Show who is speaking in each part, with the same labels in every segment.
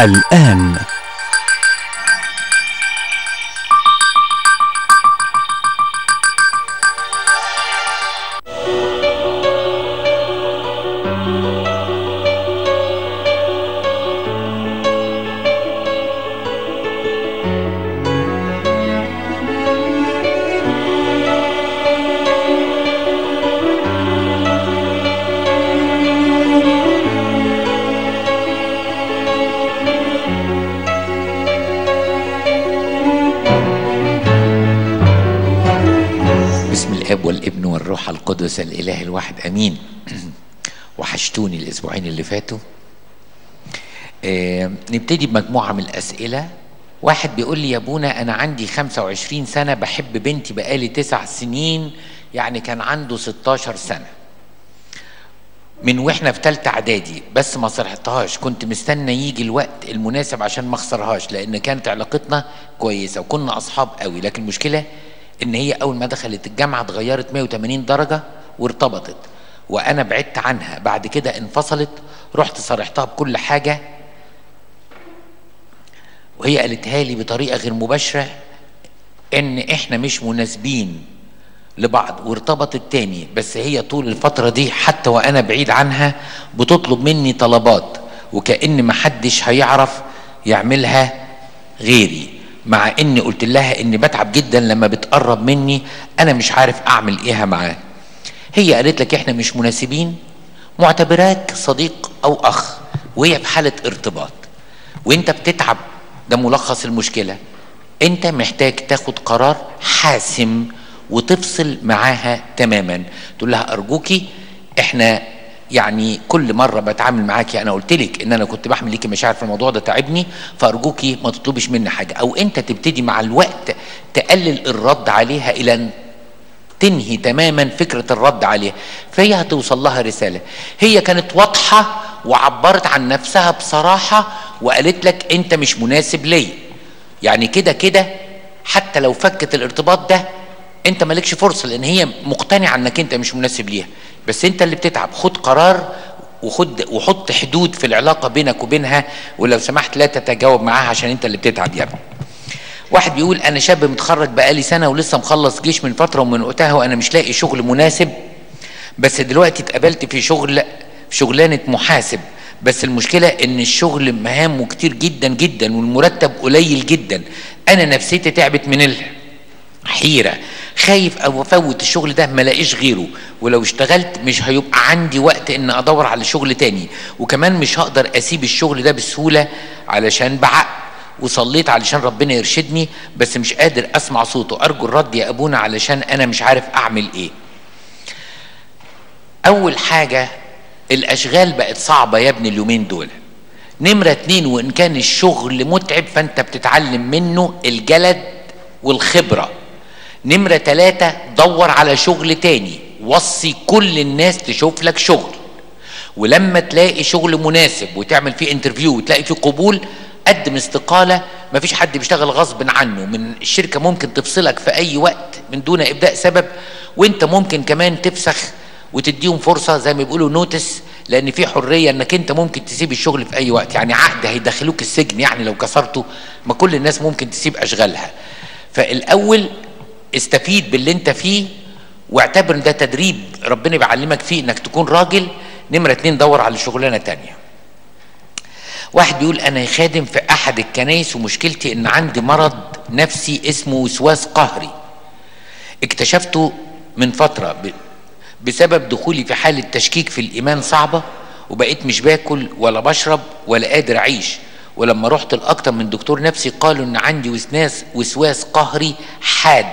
Speaker 1: الآن
Speaker 2: بسم الاب والابن والروح القدس الاله الواحد امين وحشتوني الاسبوعين اللي فاتوا آه نبتدي بمجموعه من الاسئله واحد بيقول لي يا ابونا انا عندي 25 سنه بحب بنتي بقالي تسع سنين يعني كان عنده 16 سنه من واحنا في ثالثه اعدادي بس ما صرحتهاش كنت مستنى يجي الوقت المناسب عشان ما اخسرهاش لان كانت علاقتنا كويسه وكنا اصحاب قوي لكن المشكله ان هي اول ما دخلت الجامعه اتغيرت 180 درجه وارتبطت وانا بعدت عنها بعد كده انفصلت رحت صارحتها بكل حاجه وهي قالتها لي بطريقه غير مباشره ان احنا مش مناسبين لبعض وارتبطت تاني بس هي طول الفترة دي حتى وأنا بعيد عنها بتطلب مني طلبات وكأن محدش هيعرف يعملها غيري مع اني قلت لها اني بتعب جدا لما بتقرب مني انا مش عارف اعمل ايه معاه هي قالت لك احنا مش مناسبين معتبراك صديق او اخ وهي في حالة ارتباط وانت بتتعب ده ملخص المشكلة انت محتاج تاخد قرار حاسم وتفصل معاها تماما تقول لها ارجوكي احنا يعني كل مره بتعامل معاكي انا قلت لك ان انا كنت بحمل ليكي مشاعر في الموضوع ده تعبني فارجوكي ما تطلبش مني حاجه او انت تبتدي مع الوقت تقلل الرد عليها الى ان تنهي تماما فكره الرد عليها فهي هتوصل لها رساله هي كانت واضحه وعبرت عن نفسها بصراحه وقالت لك انت مش مناسب ليا يعني كده كده حتى لو فكت الارتباط ده انت مالكش فرصه لان هي مقتنعه انك انت مش مناسب ليها بس انت اللي بتتعب خد قرار وخد وحط حدود في العلاقه بينك وبينها ولو سمحت لا تتجاوب معاها عشان انت اللي بتتعب يا ابني واحد بيقول انا شاب متخرج بقالي سنه ولسه مخلص جيش من فتره ومن وقتها وانا مش لاقي شغل مناسب بس دلوقتي اتقابلت في شغل في شغلانه محاسب بس المشكله ان الشغل مهامه كتير جدا جدا والمرتب قليل جدا انا نفسيتي تعبت من ال حيرة خايف او افوت الشغل ده ما لاقيش غيره ولو اشتغلت مش هيبقى عندي وقت ان ادور على شغل تاني وكمان مش هقدر اسيب الشغل ده بسهولة علشان بعقل وصليت علشان ربنا يرشدني بس مش قادر اسمع صوته ارجو الرد يا ابونا علشان انا مش عارف اعمل ايه اول حاجة الاشغال بقت صعبة يا ابني اليومين دول نمرة اتنين وان كان الشغل متعب فانت بتتعلم منه الجلد والخبره نمرة ثلاثة دور على شغل تاني وصي كل الناس تشوف لك شغل ولما تلاقي شغل مناسب وتعمل فيه انترفيو وتلاقي فيه قبول قدم استقالة مفيش حد بيشتغل غصب عنه من الشركة ممكن تفصلك في أي وقت من دون إبداء سبب وأنت ممكن كمان تفسخ وتديهم فرصة زي ما بيقولوا نوتس لأن في حرية إنك أنت ممكن تسيب الشغل في أي وقت يعني عقد هيدخلوك السجن يعني لو كسرته ما كل الناس ممكن تسيب أشغالها فالأول استفيد باللي انت فيه واعتبر ان ده تدريب ربنا بيعلمك فيه انك تكون راجل نمرة اتنين دور على شغلانة تانية واحد بيقول انا خادم في احد الكنايس ومشكلتي ان عندي مرض نفسي اسمه وسواس قهري اكتشفته من فترة بسبب دخولي في حالة تشكيك في الايمان صعبة وبقيت مش باكل ولا بشرب ولا قادر اعيش ولما رحت لاكتر من دكتور نفسي قالوا ان عندي وسناس وسواس قهري حاد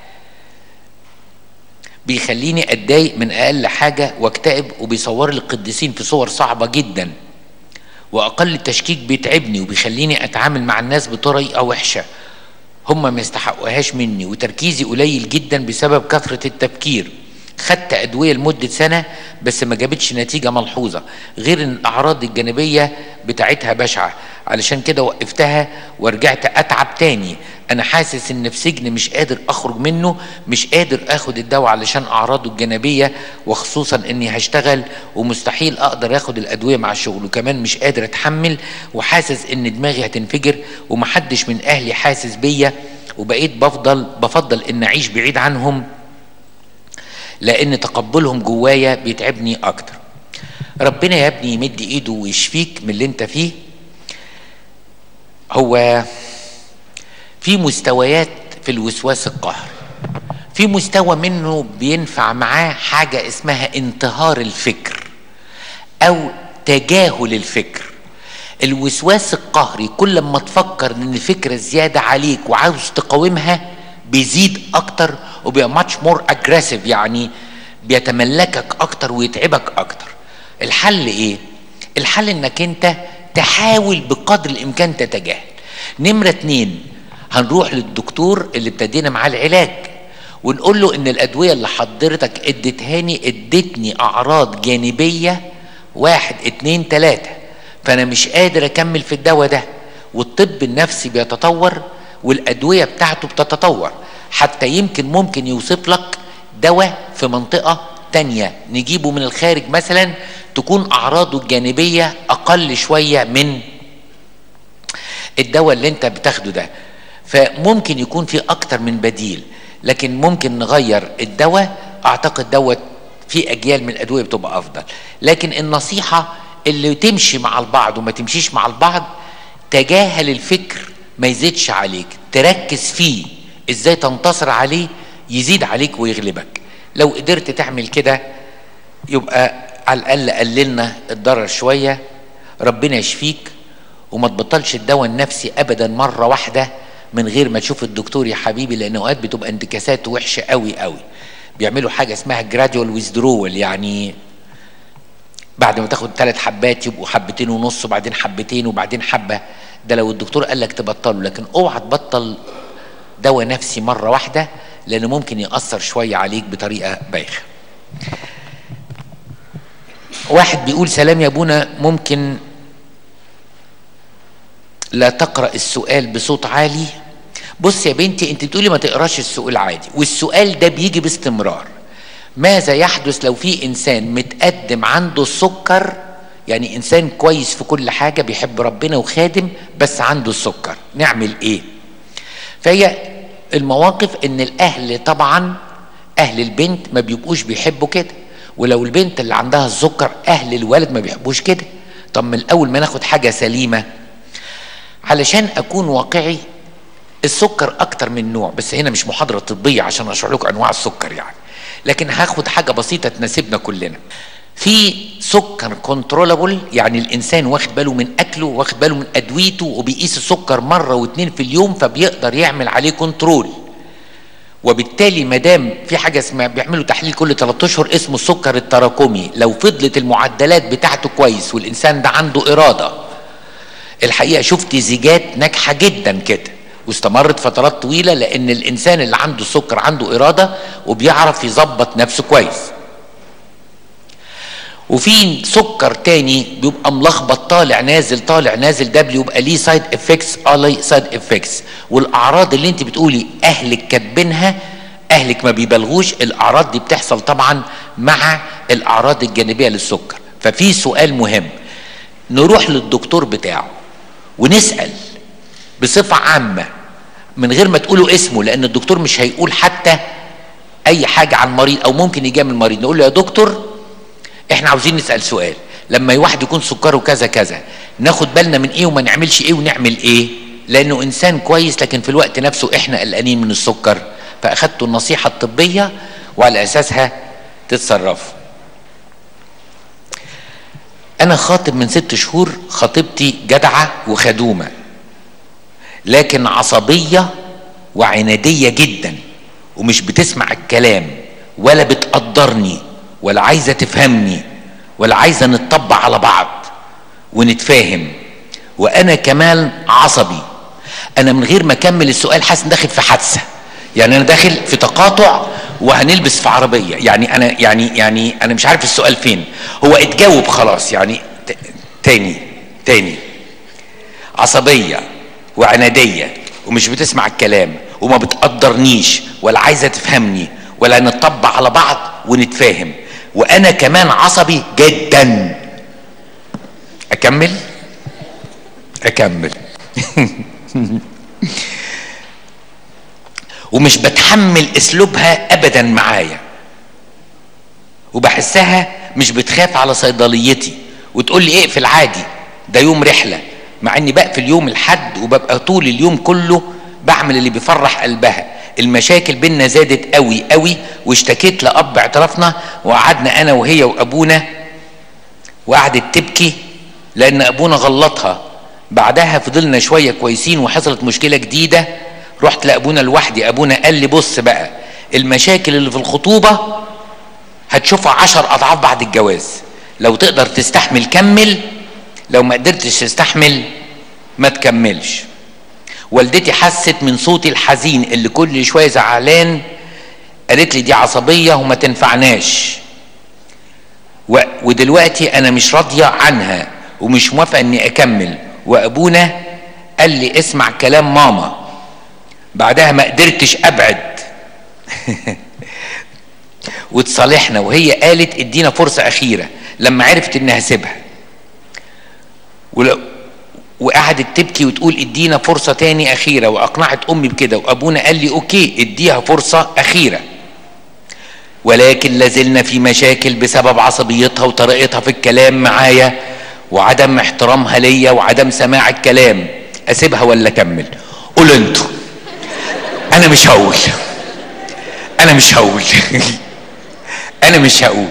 Speaker 2: بيخليني اتضايق من اقل حاجه واكتئب وبيصور لي القديسين في صور صعبه جدا واقل التشكيك بيتعبني وبيخليني اتعامل مع الناس بطريقه وحشه هم ما يستحقوهاش مني وتركيزي قليل جدا بسبب كثره التفكير خدت ادويه لمده سنه بس ما جابتش نتيجه ملحوظه غير ان الاعراض الجانبيه بتاعتها بشعه علشان كده وقفتها ورجعت اتعب تاني انا حاسس ان في سجن مش قادر اخرج منه مش قادر اخد الدواء علشان اعراضه الجانبيه وخصوصا اني هشتغل ومستحيل اقدر اخد الادويه مع الشغل وكمان مش قادر اتحمل وحاسس ان دماغي هتنفجر ومحدش من اهلي حاسس بيا وبقيت بفضل بفضل ان اعيش بعيد عنهم لان تقبلهم جوايا بيتعبني اكتر ربنا يا ابني يمد ايده ويشفيك من اللي انت فيه هو في مستويات في الوسواس القهري في مستوى منه بينفع معاه حاجة اسمها انتهار الفكر أو تجاهل الفكر الوسواس القهري كل ما تفكر ان الفكرة زيادة عليك وعاوز تقاومها بيزيد اكتر وبيبقى ماتش مور اجريسيف يعني بيتملكك اكتر ويتعبك اكتر الحل ايه الحل انك انت تحاول بقدر الامكان تتجاهل نمرة اتنين هنروح للدكتور اللي ابتدينا معاه العلاج ونقول له ان الادوية اللي حضرتك اديتهاني ادتني اعراض جانبية واحد اتنين تلاتة فانا مش قادر اكمل في الدواء ده والطب النفسي بيتطور والادوية بتاعته بتتطور حتى يمكن ممكن يوصف لك دواء في منطقة تانية نجيبه من الخارج مثلا تكون اعراضه الجانبية اقل شوية من الدواء اللي انت بتاخده ده فممكن يكون في اكتر من بديل لكن ممكن نغير الدواء اعتقد دوت في اجيال من الادويه بتبقى افضل لكن النصيحه اللي تمشي مع البعض وما تمشيش مع البعض تجاهل الفكر ما يزيدش عليك تركز فيه ازاي تنتصر عليه يزيد عليك ويغلبك لو قدرت تعمل كده يبقى على الاقل قللنا الضرر شويه ربنا يشفيك وما تبطلش الدواء النفسي ابدا مره واحده من غير ما تشوف الدكتور يا حبيبي لان اوقات بتبقى انتكاسات وحشه قوي قوي بيعملوا حاجه اسمها جراديوال ويزدرول يعني بعد ما تاخد ثلاث حبات يبقوا حبتين ونص وبعدين حبتين وبعدين حبه ده لو الدكتور قال لك تبطله لكن اوعى تبطل دواء نفسي مره واحده لانه ممكن ياثر شويه عليك بطريقه بايخه واحد بيقول سلام يا ابونا ممكن لا تقرا السؤال بصوت عالي بص يا بنتي انت بتقولي ما تقراش السؤال عادي والسؤال ده بيجي باستمرار ماذا يحدث لو في انسان متقدم عنده السكر يعني انسان كويس في كل حاجه بيحب ربنا وخادم بس عنده السكر نعمل ايه فهي المواقف ان الاهل طبعا اهل البنت ما بيبقوش بيحبوا كده ولو البنت اللي عندها السكر اهل الولد ما بيحبوش كده طب من الاول ما ناخد حاجه سليمه علشان اكون واقعي السكر اكتر من نوع بس هنا مش محاضره طبيه عشان اشرح لكم انواع السكر يعني لكن هاخد حاجه بسيطه تناسبنا كلنا في سكر كنترولابل يعني الانسان واخد باله من اكله واخد باله من ادويته وبيقيس السكر مره واتنين في اليوم فبيقدر يعمل عليه كنترول وبالتالي ما دام في حاجه اسمها بيعملوا تحليل كل 3 اشهر اسمه السكر التراكمي لو فضلت المعدلات بتاعته كويس والانسان ده عنده اراده الحقيقه شفت زيجات ناجحه جدا كده واستمرت فترات طويله لان الانسان اللي عنده سكر عنده اراده وبيعرف يظبط نفسه كويس وفي سكر تاني بيبقى ملخبط طالع نازل طالع نازل ده بيبقى ليه سايد افكتس اه ليه سايد افكتس والاعراض اللي انت بتقولي اهلك كاتبينها اهلك ما بيبالغوش الاعراض دي بتحصل طبعا مع الاعراض الجانبيه للسكر ففي سؤال مهم نروح للدكتور بتاعه ونسال بصفه عامه من غير ما تقولوا اسمه لان الدكتور مش هيقول حتى اي حاجه عن المريض او ممكن يجامل المريض نقول له يا دكتور احنا عاوزين نسال سؤال لما واحد يكون سكره كذا كذا ناخد بالنا من ايه وما نعملش ايه ونعمل ايه لانه انسان كويس لكن في الوقت نفسه احنا قلقانين من السكر فاخدتوا النصيحه الطبيه وعلى اساسها تتصرفوا انا خاطب من ست شهور خطيبتي جدعه وخدومه لكن عصبيه وعناديه جدا ومش بتسمع الكلام ولا بتقدرني ولا عايزه تفهمني ولا عايزه نتطبع على بعض ونتفاهم وانا كمان عصبي انا من غير ما اكمل السؤال حاسس داخل في حادثه يعني انا داخل في تقاطع وهنلبس في عربيه يعني انا يعني يعني انا مش عارف السؤال فين هو اتجاوب خلاص يعني تاني تاني عصبيه وعناديه ومش بتسمع الكلام وما بتقدرنيش ولا عايزه تفهمني ولا نطبق على بعض ونتفاهم وانا كمان عصبي جدا اكمل اكمل ومش بتحمل اسلوبها ابدا معايا وبحسها مش بتخاف على صيدليتي وتقول لي اقفل عادي ده يوم رحله مع اني بقفل يوم الحد وببقى طول اليوم كله بعمل اللي بيفرح قلبها المشاكل بينا زادت قوي قوي واشتكيت لاب اعترافنا وقعدنا انا وهي وابونا وقعدت تبكي لان ابونا غلطها بعدها فضلنا شويه كويسين وحصلت مشكله جديده رحت لابونا لوحدي ابونا قال لي بص بقى المشاكل اللي في الخطوبه هتشوفها عشر اضعاف بعد الجواز لو تقدر تستحمل كمل لو ما قدرتش تستحمل ما تكملش والدتي حست من صوتي الحزين اللي كل شويه زعلان قالت لي دي عصبيه وما تنفعناش و... ودلوقتي انا مش راضيه عنها ومش موافقه اني اكمل وابونا قال لي اسمع كلام ماما بعدها ما قدرتش ابعد وتصالحنا وهي قالت ادينا فرصه اخيره لما عرفت انها هسيبها ولو وقعدت تبكي وتقول ادينا فرصة تاني أخيرة وأقنعت أمي بكده وأبونا قال لي أوكي اديها فرصة أخيرة ولكن لازلنا في مشاكل بسبب عصبيتها وطريقتها في الكلام معايا وعدم احترامها ليا وعدم سماع الكلام أسيبها ولا أكمل قول انتوا أنا مش هقول أنا مش هقول أنا مش هقول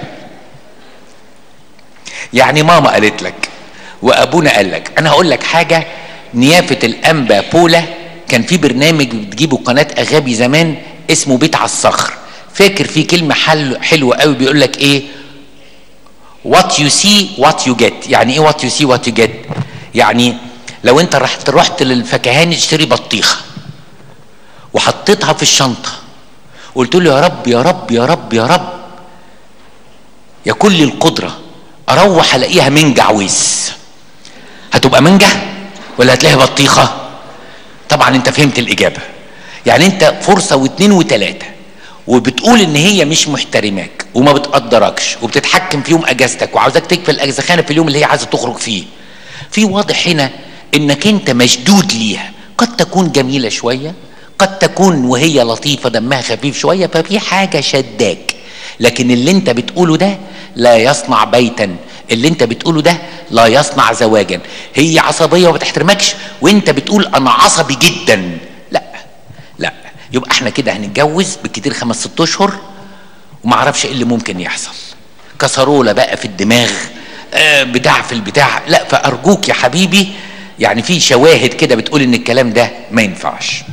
Speaker 2: يعني ماما قالت لك وابونا قال لك انا هقول لك حاجه نيافه الانبا بولا كان في برنامج بتجيبه قناه اغابي زمان اسمه بيت على الصخر فاكر في كلمه حل حلوه قوي بيقول لك ايه وات يو سي وات يو جيت يعني ايه وات يو سي وات يو جيت يعني لو انت رحت رحت للفكهاني تشتري بطيخه وحطيتها في الشنطه قلت له يا رب يا رب يا رب يا رب يا كل القدره اروح الاقيها منجع ويس هتبقى منجة ولا هتلاقيها بطيخة طبعا انت فهمت الاجابة يعني انت فرصة واثنين وثلاثة وبتقول ان هي مش محترماك وما بتقدركش وبتتحكم في يوم اجازتك وعاوزاك تقفل الاجزخانة في اليوم اللي هي عايزة تخرج فيه في واضح هنا انك انت مشدود ليها قد تكون جميلة شوية قد تكون وهي لطيفة دمها خفيف شوية ففي حاجة شداك لكن اللي انت بتقوله ده لا يصنع بيتا اللي انت بتقوله ده لا يصنع زواجا هي عصبيه وما بتحترمكش وانت بتقول انا عصبي جدا لا لا يبقى احنا كده هنتجوز بالكتير خمس ست اشهر وما اعرفش ايه اللي ممكن يحصل كسرولة بقى في الدماغ آه بتاع في البتاع لا فارجوك يا حبيبي يعني في شواهد كده بتقول ان الكلام ده ما ينفعش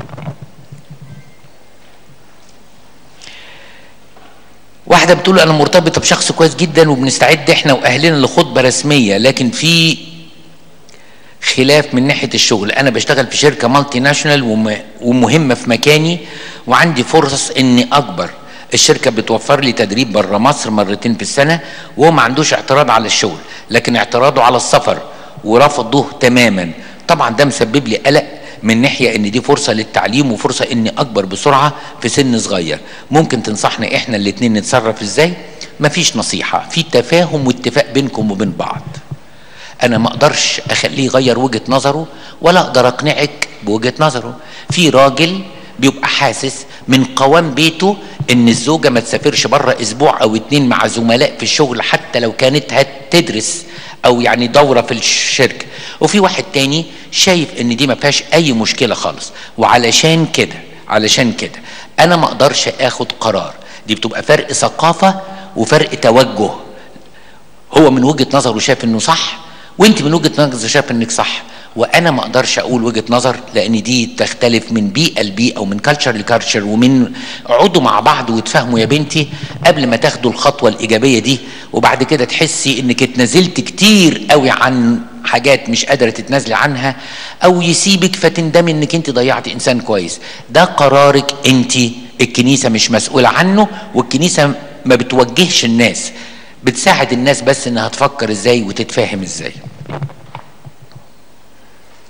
Speaker 2: واحده بتقول انا مرتبطه بشخص كويس جدا وبنستعد احنا واهلنا لخطبه رسميه لكن في خلاف من ناحيه الشغل انا بشتغل في شركه مالتي ناشونال ومهمه في مكاني وعندي فرص اني اكبر الشركة بتوفر لي تدريب بره مصر مرتين في السنة وهو ما عندوش اعتراض على الشغل لكن اعتراضه على السفر ورفضه تماما طبعا ده مسبب لي قلق من ناحية ان دي فرصة للتعليم وفرصة اني اكبر بسرعة في سن صغير ممكن تنصحنا احنا الاتنين نتصرف ازاي مفيش نصيحة في تفاهم واتفاق بينكم وبين بعض انا ما اقدرش اخليه يغير وجهة نظره ولا اقدر اقنعك بوجهة نظره في راجل بيبقى حاسس من قوام بيته ان الزوجة ما تسافرش بره اسبوع او اتنين مع زملاء في الشغل حتى لو كانت هتدرس او يعني دورة في الشركة وفي واحد تاني شايف ان دي ما فيهاش اي مشكلة خالص وعلشان كده علشان كده انا ما اقدرش اخد قرار دي بتبقى فرق ثقافة وفرق توجه هو من وجهة نظره شايف انه صح وانت من وجهة نظر شايف انك صح وانا ما اقدرش اقول وجهه نظر لان دي تختلف من بيئه لبيئه ومن كلتشر لكالتشر ومن اقعدوا مع بعض وتفهموا يا بنتي قبل ما تاخدوا الخطوه الايجابيه دي وبعد كده تحسي انك اتنازلت كتير قوي عن حاجات مش قادره تتنازلي عنها او يسيبك فتندمي انك انت ضيعتي انسان كويس ده قرارك انت الكنيسه مش مسؤوله عنه والكنيسه ما بتوجهش الناس بتساعد الناس بس انها تفكر ازاي وتتفاهم ازاي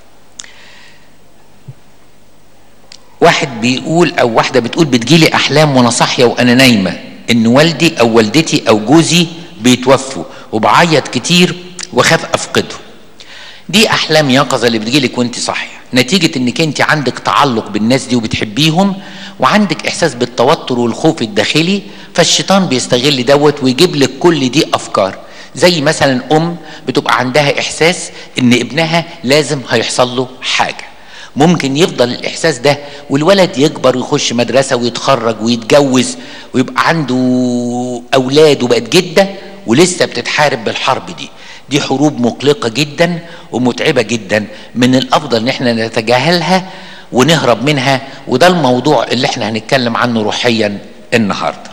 Speaker 2: واحد بيقول او واحده بتقول بتجيلي احلام وانا صاحيه وانا نايمه ان والدي او والدتي او جوزي بيتوفوا وبعيط كتير واخاف افقده دي احلام يقظه اللي بتجيلك وانت صاحيه نتيجه انك انت عندك تعلق بالناس دي وبتحبيهم وعندك احساس بالتوتر والخوف الداخلي فالشيطان بيستغل دوت ويجيب لك كل دي افكار زي مثلا ام بتبقى عندها احساس ان ابنها لازم هيحصل له حاجه ممكن يفضل الاحساس ده والولد يكبر ويخش مدرسه ويتخرج ويتجوز ويبقى عنده اولاد وبقت جده ولسه بتتحارب بالحرب دي دي حروب مقلقه جدا ومتعبه جدا من الافضل ان احنا نتجاهلها ونهرب منها وده الموضوع اللي احنا هنتكلم عنه روحيا النهارده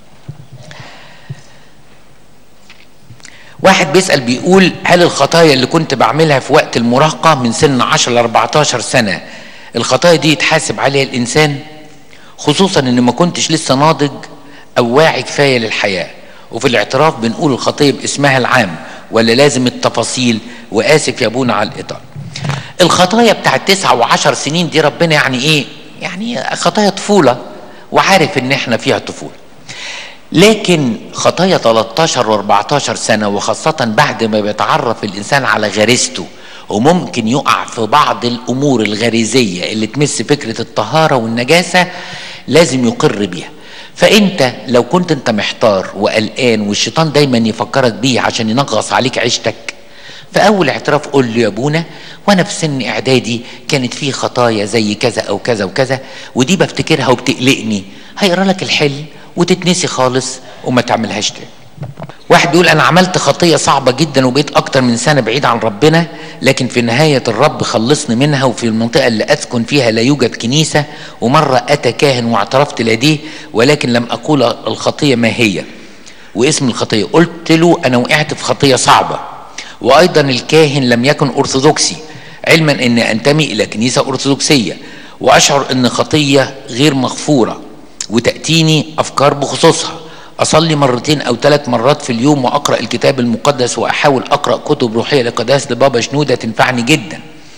Speaker 2: واحد بيسأل بيقول هل الخطايا اللي كنت بعملها في وقت المراهقة من سن 10 ل 14 سنة الخطايا دي يتحاسب عليها الإنسان خصوصا إن ما كنتش لسه ناضج أو واعي كفاية للحياة وفي الاعتراف بنقول الخطية باسمها العام ولا لازم التفاصيل وآسف يا أبونا على الإطار الخطايا بتاعت تسعة وعشر سنين دي ربنا يعني إيه يعني خطايا طفولة وعارف إن إحنا فيها طفولة لكن خطايا 13 و14 سنة وخاصة بعد ما بيتعرف الإنسان على غريزته وممكن يقع في بعض الأمور الغريزية اللي تمس فكرة الطهارة والنجاسة لازم يقر بيها فأنت لو كنت أنت محتار وقلقان والشيطان دايما يفكرك بيه عشان ينغص عليك عيشتك فأول اعتراف قول له يا أبونا وأنا في سن إعدادي كانت في خطايا زي كذا أو كذا وكذا ودي بفتكرها وبتقلقني هيقرا لك الحل وتتنسي خالص وما تعملهاش تاني واحد يقول انا عملت خطيه صعبه جدا وبقيت اكتر من سنه بعيد عن ربنا لكن في نهايه الرب خلصني منها وفي المنطقه اللي اسكن فيها لا يوجد كنيسه ومره اتى كاهن واعترفت لديه ولكن لم اقول الخطيه ما هي واسم الخطيه قلت له انا وقعت في خطيه صعبه وايضا الكاهن لم يكن ارثوذكسي علما اني انتمي الى كنيسه ارثوذكسيه واشعر ان خطيه غير مغفوره وتأتيني أفكار بخصوصها أصلي مرتين أو ثلاث مرات في اليوم وأقرأ الكتاب المقدس وأحاول أقرأ كتب روحية لقداسة لبابا شنودة تنفعني جدا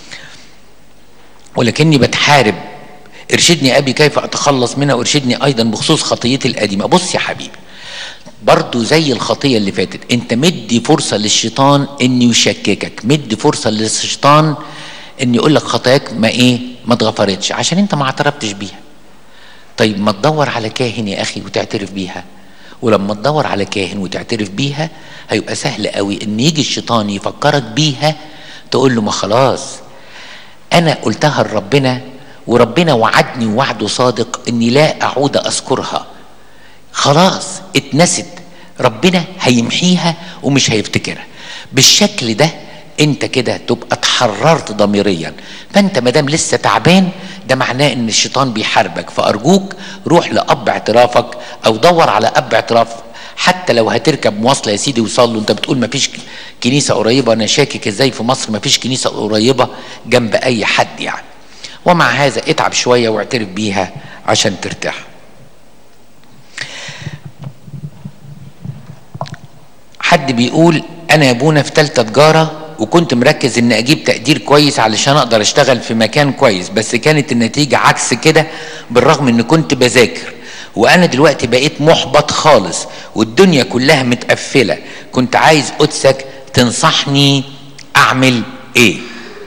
Speaker 2: ولكني بتحارب ارشدني أبي كيف أتخلص منها وارشدني أيضا بخصوص خطيتي القديمة بص يا حبيبي برضو زي الخطية اللي فاتت انت مدي فرصة للشيطان ان يشككك مدي فرصة للشيطان ان يقول لك خطاياك ما ايه ما اتغفرتش عشان انت ما اعترفتش بيها طيب ما تدور على كاهن يا اخي وتعترف بيها ولما تدور على كاهن وتعترف بيها هيبقى سهل قوي ان يجي الشيطان يفكرك بيها تقول له ما خلاص انا قلتها لربنا وربنا وعدني وعده صادق اني لا اعود اذكرها خلاص اتنست ربنا هيمحيها ومش هيفتكرها بالشكل ده انت كده تبقى اتحررت ضميريا فانت مادام لسه تعبان ده معناه ان الشيطان بيحاربك فارجوك روح لاب اعترافك او دور على اب اعتراف حتى لو هتركب مواصله يا سيدي وصل له انت بتقول ما فيش كنيسه قريبه انا شاكك ازاي في مصر ما فيش كنيسه قريبه جنب اي حد يعني ومع هذا اتعب شويه واعترف بيها عشان ترتاح حد بيقول انا يا ابونا في ثالثه تجاره وكنت مركز ان اجيب تقدير كويس علشان اقدر اشتغل في مكان كويس بس كانت النتيجة عكس كده بالرغم ان كنت بذاكر وانا دلوقتي بقيت محبط خالص والدنيا كلها متقفلة كنت عايز قدسك تنصحني اعمل ايه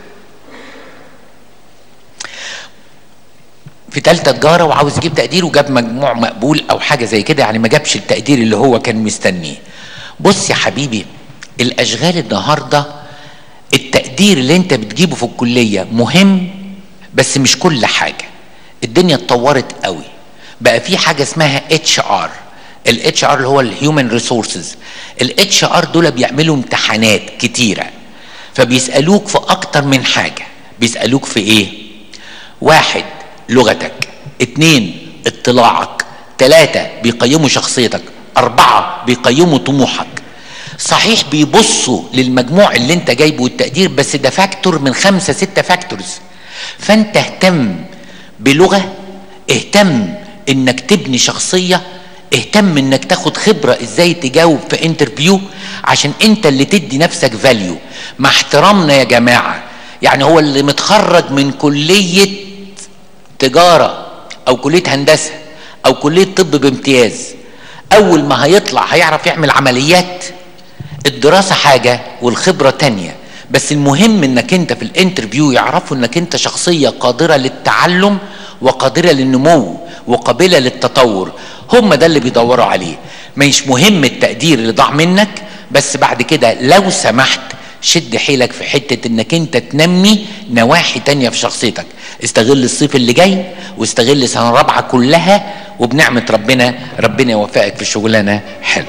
Speaker 2: في تالتة تجارة وعاوز يجيب تقدير وجاب مجموع مقبول او حاجة زي كده يعني ما جابش التقدير اللي هو كان مستنيه بص يا حبيبي الاشغال النهارده التقدير اللي انت بتجيبه في الكليه مهم بس مش كل حاجه الدنيا اتطورت قوي بقى في حاجه اسمها اتش ار الاتش ار اللي هو الهيومن ريسورسز الاتش ار دول بيعملوا امتحانات كتيره فبيسالوك في اكتر من حاجه بيسالوك في ايه واحد لغتك اتنين اطلاعك ثلاثة بيقيموا شخصيتك أربعة بيقيموا طموحك صحيح بيبصوا للمجموع اللي انت جايبه والتقدير بس ده فاكتور من خمسة ستة فاكتورز فانت اهتم بلغة اهتم انك تبني شخصية اهتم انك تاخد خبرة ازاي تجاوب في انترفيو عشان انت اللي تدي نفسك فاليو مع احترامنا يا جماعة يعني هو اللي متخرج من كلية تجاره او كليه هندسه او كليه طب بامتياز اول ما هيطلع هيعرف يعمل عمليات الدراسه حاجه والخبره تانية بس المهم انك انت في الانترفيو يعرفوا انك انت شخصيه قادره للتعلم وقادره للنمو وقابله للتطور هم ده اللي بيدوروا عليه مش مهم التقدير اللي ضاع منك بس بعد كده لو سمحت شد حيلك في حتة انك انت تنمي نواحي تانية في شخصيتك استغل الصيف اللي جاي واستغل سنة رابعة كلها وبنعمة ربنا ربنا يوفقك في شغلانة حلو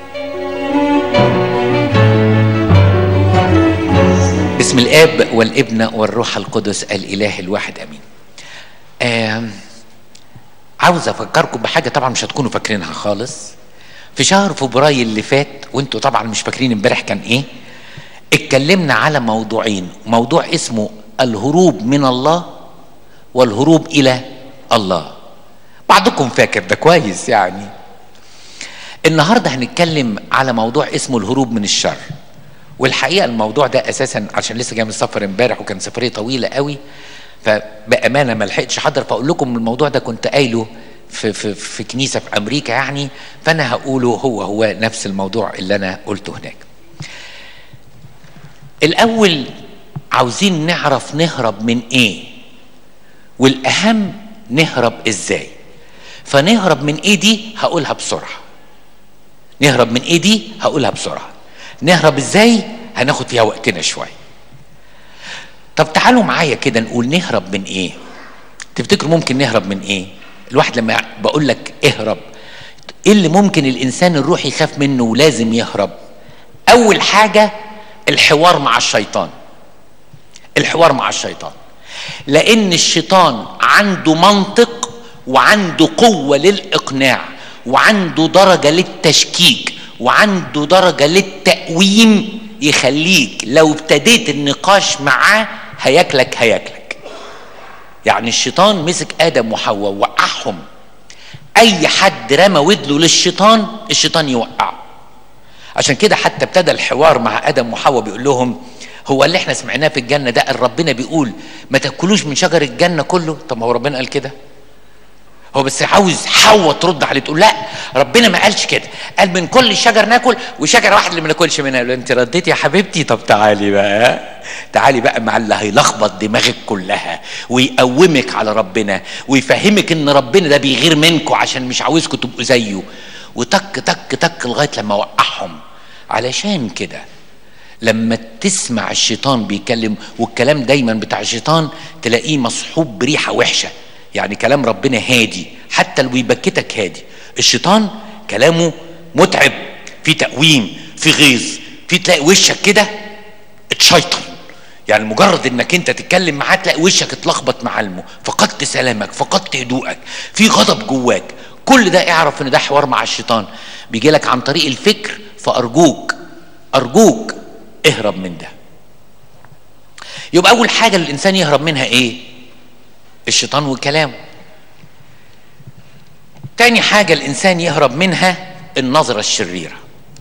Speaker 2: بسم الاب والابن والروح القدس الاله الواحد امين آه عاوز افكركم بحاجه طبعا مش هتكونوا فاكرينها خالص في شهر فبراير اللي فات وانتوا طبعا مش فاكرين امبارح كان ايه اتكلمنا على موضوعين موضوع اسمه الهروب من الله والهروب الى الله بعضكم فاكر ده كويس يعني النهارده هنتكلم على موضوع اسمه الهروب من الشر والحقيقه الموضوع ده اساسا عشان لسه جاي من السفر امبارح وكان سفريه طويله قوي فبامانه ما لحقتش احضر فاقول لكم الموضوع ده كنت قايله في في في كنيسه في امريكا يعني فانا هقوله هو هو نفس الموضوع اللي انا قلته هناك. الاول عاوزين نعرف نهرب من ايه؟ والاهم نهرب ازاي؟ فنهرب من ايه دي هقولها بسرعه. نهرب من ايه دي هقولها بسرعه. نهرب ازاي؟ هناخد فيها وقتنا شويه. طب تعالوا معايا كده نقول نهرب من ايه؟ تفتكروا ممكن نهرب من ايه؟ الواحد لما بقول لك اهرب ايه اللي ممكن الانسان الروح يخاف منه ولازم يهرب؟ اول حاجه الحوار مع الشيطان. الحوار مع الشيطان. لان الشيطان عنده منطق وعنده قوه للاقناع وعنده درجه للتشكيك وعنده درجه للتأويم يخليك لو ابتديت النقاش معاه هياكلك هياكلك يعني الشيطان مسك ادم وحواء وقعهم اي حد رمى ودله للشيطان الشيطان يوقعه عشان كده حتى ابتدى الحوار مع ادم وحواء بيقول لهم هو اللي احنا سمعناه في الجنه ده ربنا بيقول ما تاكلوش من شجر الجنه كله طب ما هو ربنا قال كده هو بس عاوز حواء ترد عليه تقول لا ربنا ما قالش كده قال من كل شجر ناكل وشجره واحده اللي ما ناكلش منها يقول انت رديت يا حبيبتي طب تعالي بقى تعالي بقى مع اللي هيلخبط دماغك كلها ويقومك على ربنا ويفهمك ان ربنا ده بيغير منكم عشان مش عاوزكم تبقوا زيه وتك تك تك لغايه لما وقعهم علشان كده لما تسمع الشيطان بيتكلم والكلام دايما بتاع الشيطان تلاقيه مصحوب بريحه وحشه يعني كلام ربنا هادي حتى اللي بيبكتك هادي الشيطان كلامه متعب في تقويم في غيظ في تلاقي وشك كده اتشيطن يعني مجرد انك انت تتكلم معاه تلاقي وشك اتلخبط معلمه فقدت سلامك فقدت هدوءك في غضب جواك كل ده اعرف ان ده حوار مع الشيطان بيجي لك عن طريق الفكر فارجوك ارجوك اهرب من ده يبقى اول حاجه الانسان يهرب منها ايه الشيطان وكلامه تاني حاجة الإنسان يهرب منها النظرة الشريرة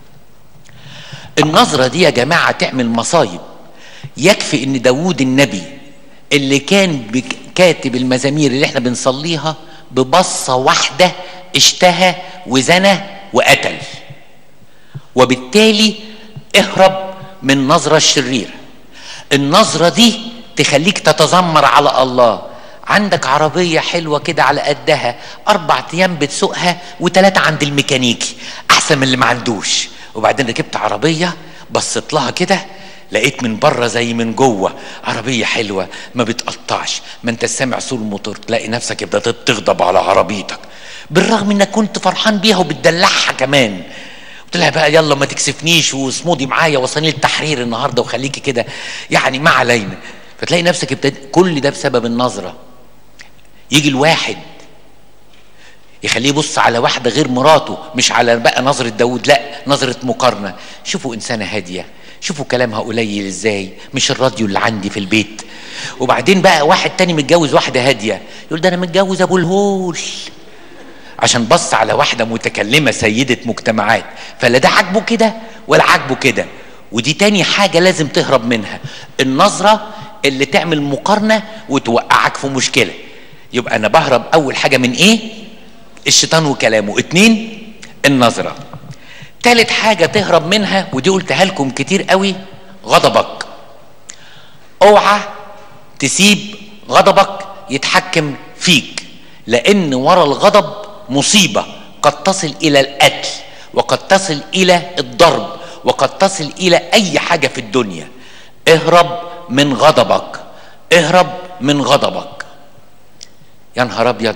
Speaker 2: النظرة دي يا جماعة تعمل مصايب يكفي ان داوود النبي اللي كان كاتب المزامير اللي احنا بنصليها ببصة واحدة اشتهى وزنى وقتل وبالتالي اهرب من النظرة الشريرة النظرة دي تخليك تتذمر على الله عندك عربية حلوة كده على قدها أربع أيام بتسوقها وتلاتة عند الميكانيكي أحسن من اللي ما عندوش وبعدين ركبت عربية بصيت لها كده لقيت من بره زي من جوه عربية حلوة ما بتقطعش ما انت سامع صوت الموتور تلاقي نفسك ابتديت تغضب على عربيتك بالرغم انك كنت فرحان بيها وبتدلعها كمان قلت لها بقى يلا ما تكسفنيش وصمودي معايا وصلني التحرير النهارده وخليكي كده يعني ما علينا فتلاقي نفسك ابتديت كل ده بسبب النظره يجي الواحد يخليه يبص على واحدة غير مراته مش على بقى نظرة داود لا نظرة مقارنة شوفوا إنسانة هادية شوفوا كلامها قليل ازاي مش الراديو اللي عندي في البيت وبعدين بقى واحد تاني متجوز واحدة هادية يقول ده أنا متجوز أبو الهول عشان بص على واحدة متكلمة سيدة مجتمعات فلا ده عاجبه كده ولا عاجبه كده ودي تاني حاجة لازم تهرب منها النظرة اللي تعمل مقارنة وتوقعك في مشكلة يبقى انا بهرب اول حاجه من ايه الشيطان وكلامه اتنين النظره تالت حاجه تهرب منها ودي قلتها لكم كتير قوي غضبك اوعى تسيب غضبك يتحكم فيك لان ورا الغضب مصيبه قد تصل الى القتل وقد تصل الى الضرب وقد تصل الى اي حاجه في الدنيا اهرب من غضبك اهرب من غضبك يا نهار ابيض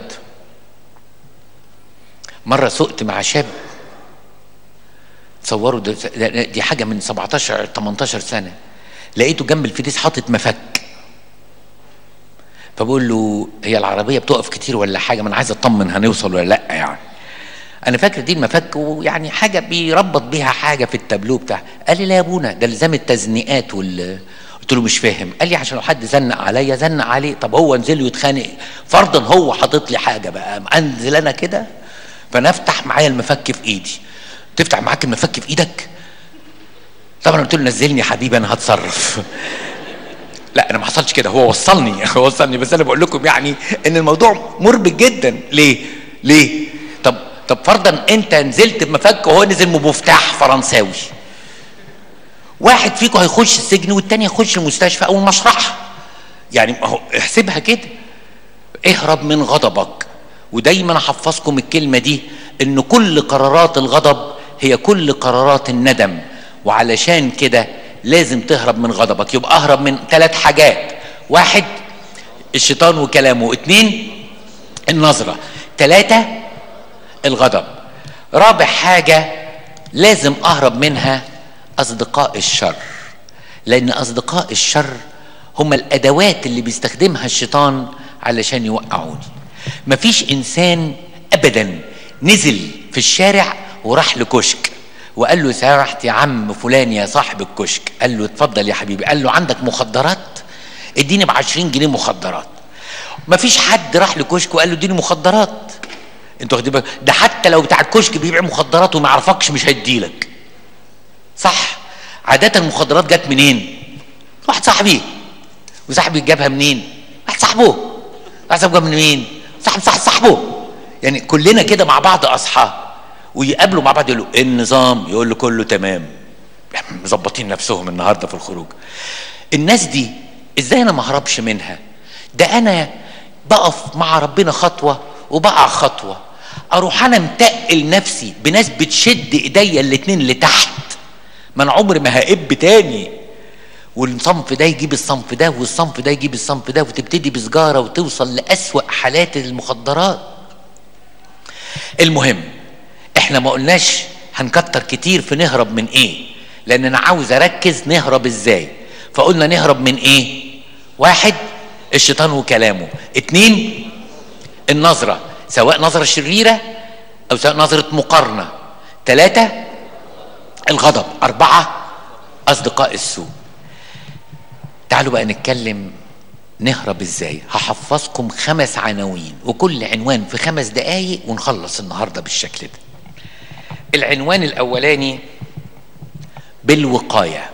Speaker 2: مره سقت مع شاب تصوروا دي حاجه من 17 18 سنه لقيته جنب الفريز حاطط مفك فبقول له هي العربيه بتقف كتير ولا حاجه ما انا عايز اطمن هنوصل ولا لا يعني انا فاكر دي المفك ويعني حاجه بيربط بيها حاجه في التابلو بتاع قال لي لا يا ابونا ده لزام التزنيقات وال قلت له مش فاهم قال لي عشان لو حد زنق عليا زنق عليه طب هو انزل له يتخانق فرضا هو حاطط لي حاجه بقى انزل انا كده فانا افتح معايا المفك في ايدي تفتح معاك المفك في ايدك طبعا قلت له نزلني يا حبيبي انا هتصرف لا انا ما حصلش كده هو وصلني هو وصلني بس انا بقول لكم يعني ان الموضوع مربك جدا ليه ليه طب طب فرضا انت نزلت بمفك وهو نزل بمفتاح فرنساوي واحد فيكم هيخش السجن والتاني يخش المستشفى او المشرحه يعني هو احسبها كده اهرب من غضبك ودايما احفظكم الكلمه دي ان كل قرارات الغضب هي كل قرارات الندم وعلشان كده لازم تهرب من غضبك يبقى اهرب من ثلاث حاجات واحد الشيطان وكلامه اتنين النظرة ثلاثة الغضب رابع حاجة لازم اهرب منها اصدقاء الشر لان اصدقاء الشر هم الادوات اللي بيستخدمها الشيطان علشان يوقعوني مفيش انسان ابدا نزل في الشارع وراح لكشك وقال له سرحت يا عم فلان يا صاحب الكشك قال له اتفضل يا حبيبي قال له عندك مخدرات اديني ب 20 جنيه مخدرات مفيش حد راح لكشك وقال له اديني مخدرات انتوا واخدين بالك ده حتى لو بتاع الكشك بيبيع مخدرات وما يعرفكش مش هيديلك صح عادة المخدرات جت منين واحد صاحبي وصاحبي جابها منين واحد صاحبه واحد صاحبه جاب من مين صاحب صاحب صاحبه يعني كلنا كده مع بعض اصحاب ويقابلوا مع بعض يقولوا ايه النظام يقول له كله تمام مظبطين نفسهم النهارده في الخروج الناس دي ازاي انا ما اهربش منها ده انا بقف مع ربنا خطوه وبقع خطوه اروح انا متقل نفسي بناس بتشد ايديا الاتنين لتحت ما انا عمري ما هقب تاني والصنف ده يجيب الصنف ده والصنف ده يجيب الصنف ده وتبتدي بسجاره وتوصل لاسوا حالات المخدرات المهم احنا ما قلناش هنكتر كتير في نهرب من ايه لان انا عاوز اركز نهرب ازاي فقلنا نهرب من ايه واحد الشيطان وكلامه اتنين النظرة سواء نظرة شريرة او سواء نظرة مقارنة ثلاثة الغضب أربعة أصدقاء السوء تعالوا بقى نتكلم نهرب ازاي هحفظكم خمس عناوين وكل عنوان في خمس دقايق ونخلص النهارده بالشكل ده العنوان الاولاني بالوقايه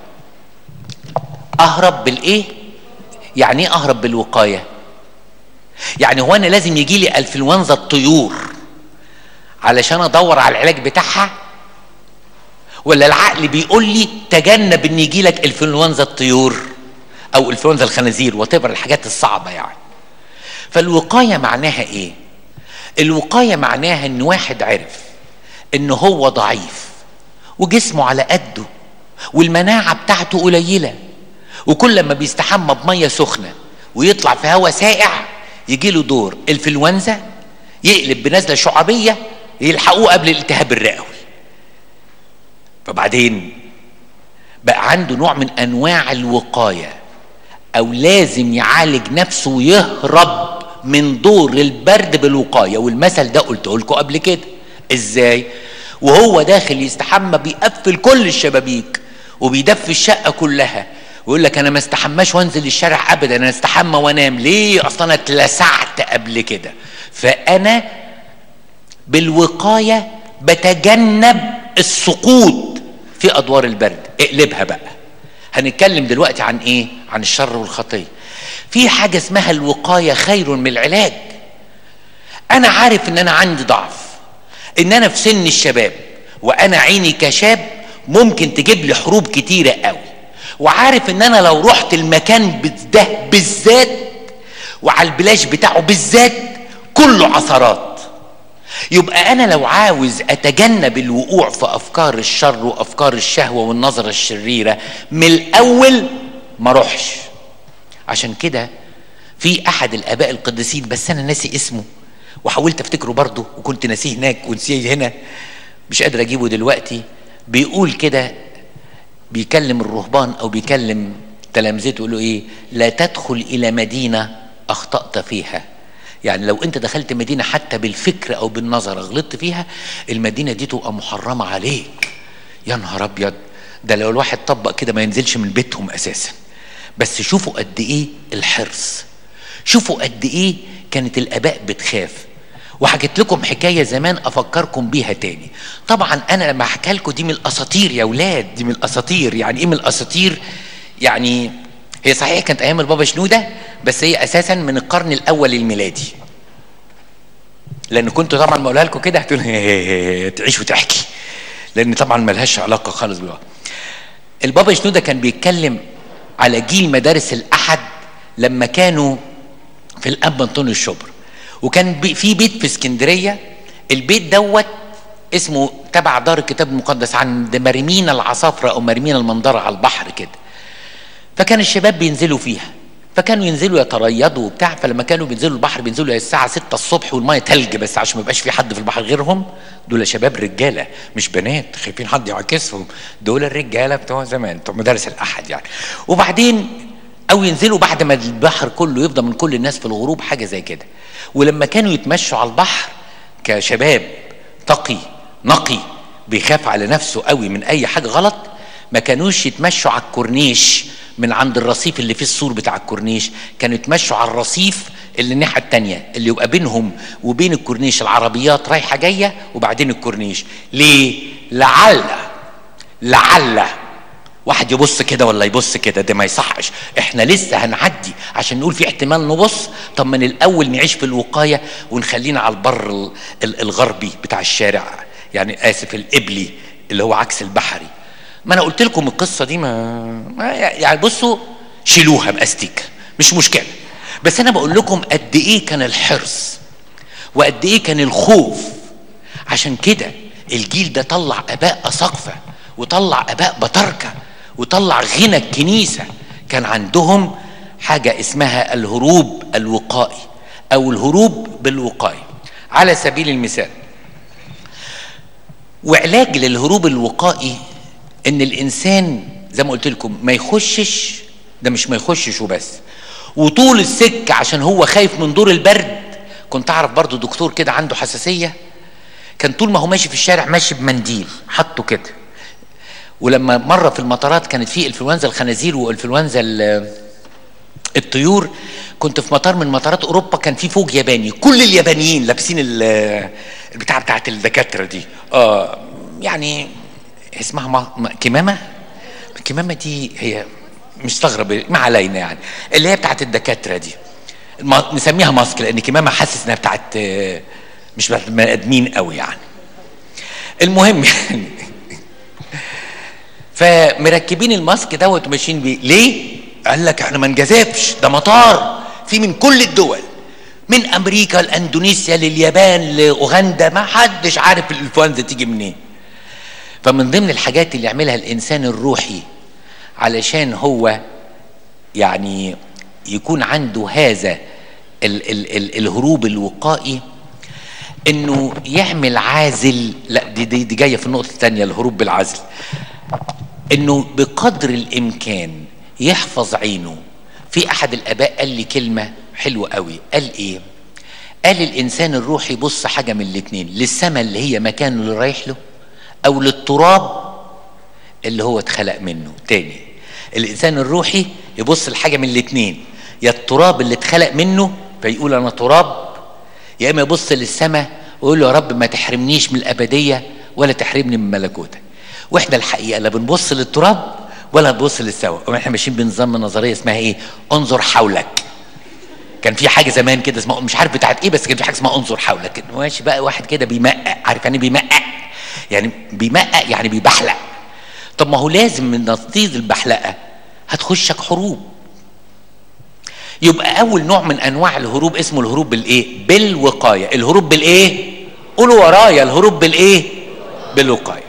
Speaker 2: اهرب بالايه يعني ايه اهرب بالوقايه يعني هو انا لازم يجي لي انفلونزا الطيور علشان ادور على العلاج بتاعها ولا العقل بيقول لي تجنب ان يجي لك انفلونزا الطيور او انفلونزا الخنازير وتبر الحاجات الصعبه يعني فالوقايه معناها ايه الوقايه معناها ان واحد عرف ان هو ضعيف وجسمه على قده والمناعه بتاعته قليله وكل ما بيستحمى بميه سخنه ويطلع في هواء ساقع يجي له دور انفلونزا يقلب بنزله شعبيه يلحقوه قبل الالتهاب الرئوي فبعدين بقى عنده نوع من انواع الوقايه او لازم يعالج نفسه ويهرب من دور البرد بالوقايه والمثل ده قلته لكم قبل كده ازاي وهو داخل يستحمى بيقفل كل الشبابيك وبيدفي الشقه كلها ويقول لك انا ما استحماش وانزل الشارع ابدا انا استحمى وانام ليه اصلا انا اتلسعت قبل كده فانا بالوقايه بتجنب السقوط في ادوار البرد اقلبها بقى هنتكلم دلوقتي عن ايه عن الشر والخطيه في حاجه اسمها الوقايه خير من العلاج انا عارف ان انا عندي ضعف ان انا في سن الشباب وانا عيني كشاب ممكن تجيب لي حروب كتيره قوي وعارف ان انا لو رحت المكان ده بالذات وعلى البلاش بتاعه بالذات كله عثرات يبقى انا لو عاوز اتجنب الوقوع في افكار الشر وافكار الشهوه والنظره الشريره من الاول ما اروحش عشان كده في احد الاباء القديسين بس انا ناسي اسمه وحاولت افتكره برضه وكنت ناسيه هناك ونسيه هنا مش قادر اجيبه دلوقتي بيقول كده بيكلم الرهبان او بيكلم تلامذته يقول له ايه لا تدخل الى مدينه اخطات فيها يعني لو انت دخلت مدينه حتى بالفكر او بالنظر غلطت فيها المدينه دي تبقى محرمه عليك يا نهار ابيض ده لو الواحد طبق كده ما ينزلش من بيتهم اساسا بس شوفوا قد ايه الحرص شوفوا قد ايه كانت الاباء بتخاف وحكيت لكم حكايه زمان افكركم بيها تاني طبعا انا لما احكي لكم دي من الاساطير يا ولاد دي من الاساطير يعني ايه من الاساطير يعني هي صحيح كانت ايام البابا شنوده بس هي اساسا من القرن الاول الميلادي لان كنت طبعا ما اقولها لكم كده هتقول تعيش وتحكي لان طبعا ملهاش علاقه خالص بالوقت البابا شنوده كان بيتكلم على جيل مدارس الاحد لما كانوا في الاب انطونيو الشبر وكان في بيت في اسكندريه البيت دوت اسمه تبع دار الكتاب المقدس عند مريمين العصافره او مريمين المنظره على البحر كده فكان الشباب بينزلوا فيها فكانوا ينزلوا يتريضوا وبتاع فلما كانوا بينزلوا البحر بينزلوا الساعة 6 الصبح والمية تلج بس عشان ما يبقاش في حد في البحر غيرهم دول شباب رجالة مش بنات خايفين حد يعاكسهم دول الرجالة بتوع زمان بتوع مدارس الأحد يعني وبعدين أو ينزلوا بعد ما البحر كله يفضى من كل الناس في الغروب حاجة زي كده ولما كانوا يتمشوا على البحر كشباب تقي نقي بيخاف على نفسه قوي من أي حاجة غلط ما كانوش يتمشوا على الكورنيش من عند الرصيف اللي فيه السور بتاع الكورنيش كانوا يتمشوا على الرصيف اللي الناحيه التانية اللي يبقى بينهم وبين الكورنيش العربيات رايحه جايه وبعدين الكورنيش ليه لعل لعل واحد يبص كده ولا يبص كده ده ما يصحش احنا لسه هنعدي عشان نقول في احتمال نبص طب من الاول نعيش في الوقايه ونخلينا على البر الغربي بتاع الشارع يعني اسف القبلي اللي هو عكس البحري ما انا قلت لكم القصه دي ما, ما يعني بصوا شيلوها باستيكه مش مشكله بس انا بقول لكم قد ايه كان الحرص وقد ايه كان الخوف عشان كده الجيل ده طلع اباء اساقفه وطلع اباء بطركه وطلع غنى الكنيسه كان عندهم حاجه اسمها الهروب الوقائي او الهروب بالوقايه على سبيل المثال وعلاج للهروب الوقائي ان الانسان زي ما قلت لكم ما يخشش ده مش ما يخشش وبس وطول السكه عشان هو خايف من دور البرد كنت اعرف برضو دكتور كده عنده حساسيه كان طول ما هو ماشي في الشارع ماشي بمنديل حطه كده ولما مره في المطارات كانت في انفلونزا الخنازير وانفلونزا الطيور كنت في مطار من مطارات اوروبا كان في فوق ياباني كل اليابانيين لابسين البتاع بتاعت الدكاتره دي اه يعني اسمها ما... كمامه الكمامه دي هي مستغرب ما علينا يعني اللي هي بتاعت الدكاتره دي ما... نسميها ماسك لان كمامه حاسس انها بتاعت مش بتاعت بني ادمين قوي يعني المهم يعني فمركبين الماسك دوت وماشيين بيه ليه؟ قال لك احنا ما نجازفش ده مطار في من كل الدول من امريكا لاندونيسيا لليابان لاوغندا ما حدش عارف الانفلونزا تيجي منين فمن ضمن الحاجات اللي يعملها الانسان الروحي علشان هو يعني يكون عنده هذا ال ال ال الهروب الوقائي انه يعمل عازل لا دي, دي, دي جايه في النقطه الثانيه الهروب بالعزل انه بقدر الامكان يحفظ عينه في احد الاباء قال لي كلمه حلوه قوي قال ايه قال الانسان الروحي بص حاجه من الاثنين للسماء اللي هي مكانه اللي رايح له او للتراب اللي هو اتخلق منه تاني الانسان الروحي يبص لحاجه من الاثنين يا التراب اللي اتخلق منه فيقول انا تراب يا اما يبص للسماء ويقول له يا رب ما تحرمنيش من الابديه ولا تحرمني من ملكوتك واحنا الحقيقه لا بنبص للتراب ولا بنبص للسماء واحنا ماشيين بنظام نظريه اسمها ايه انظر حولك كان في حاجه زمان كده اسمها مش عارف بتاعت ايه بس كان في حاجه اسمها انظر حولك ماشي بقى واحد كده بيمقق عارف يعني بيمقق يعني بيمقق يعني بيبحلق طب ما هو لازم من نطيز البحلقه هتخشك حروب يبقى اول نوع من انواع الهروب اسمه الهروب بالايه بالوقايه الهروب بالايه قولوا ورايا الهروب بالايه بالوقايه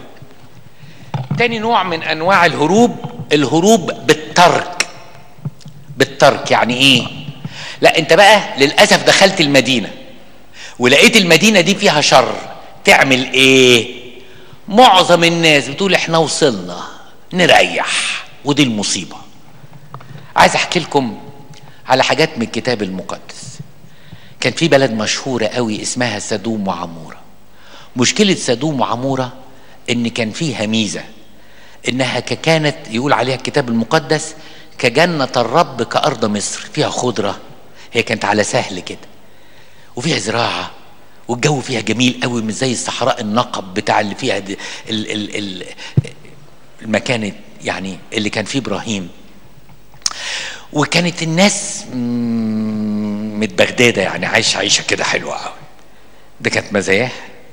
Speaker 2: تاني نوع من انواع الهروب الهروب بالترك بالترك يعني ايه لا انت بقى للاسف دخلت المدينه ولقيت المدينه دي فيها شر تعمل ايه معظم الناس بتقول احنا وصلنا نريح ودي المصيبه عايز احكي لكم على حاجات من الكتاب المقدس كان في بلد مشهوره قوي اسمها سدوم وعموره مشكله سدوم وعموره ان كان فيها ميزه انها كانت يقول عليها الكتاب المقدس كجنه الرب كارض مصر فيها خضره هي كانت على سهل كده وفيها زراعه والجو فيها جميل قوي مش زي الصحراء النقب بتاع اللي فيها دي ال ال ال المكان يعني اللي كان فيه ابراهيم وكانت الناس متبغداده يعني عايشه عيشه كده حلوه قوي ده كانت مزاياها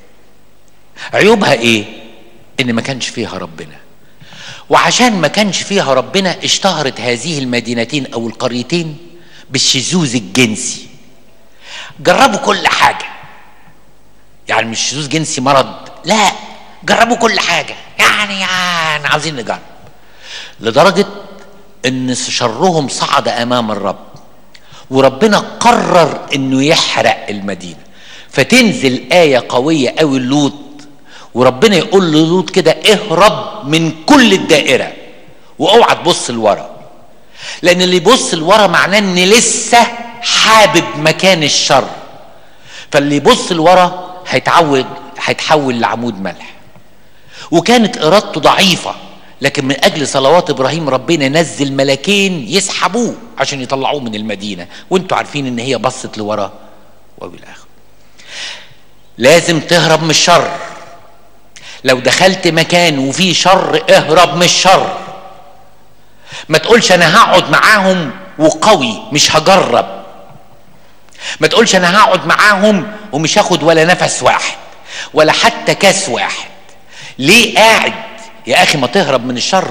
Speaker 2: عيوبها ايه ان ما كانش فيها ربنا وعشان ما كانش فيها ربنا اشتهرت هذه المدينتين او القريتين بالشذوذ الجنسي جربوا كل حاجه يعني مش شذوذ جنسي مرض لا جربوا كل حاجه يعني يعني عاوزين نجرب لدرجه ان شرهم صعد امام الرب وربنا قرر انه يحرق المدينه فتنزل ايه قويه قوي لوط وربنا يقول للوط كده اهرب من كل الدائره واوعى تبص لورا لان اللي يبص لورا معناه ان لسه حابب مكان الشر فاللي يبص لورا هيتعود هيتحول لعمود ملح وكانت ارادته ضعيفه لكن من اجل صلوات ابراهيم ربنا نزل ملكين يسحبوه عشان يطلعوه من المدينه وانتوا عارفين ان هي بصت لورا وبالاخر لازم تهرب من الشر لو دخلت مكان وفيه شر اهرب من الشر ما تقولش انا هقعد معاهم وقوي مش هجرب ما تقولش انا هقعد معاهم ومش هاخد ولا نفس واحد ولا حتى كاس واحد ليه قاعد يا اخي ما تهرب من الشر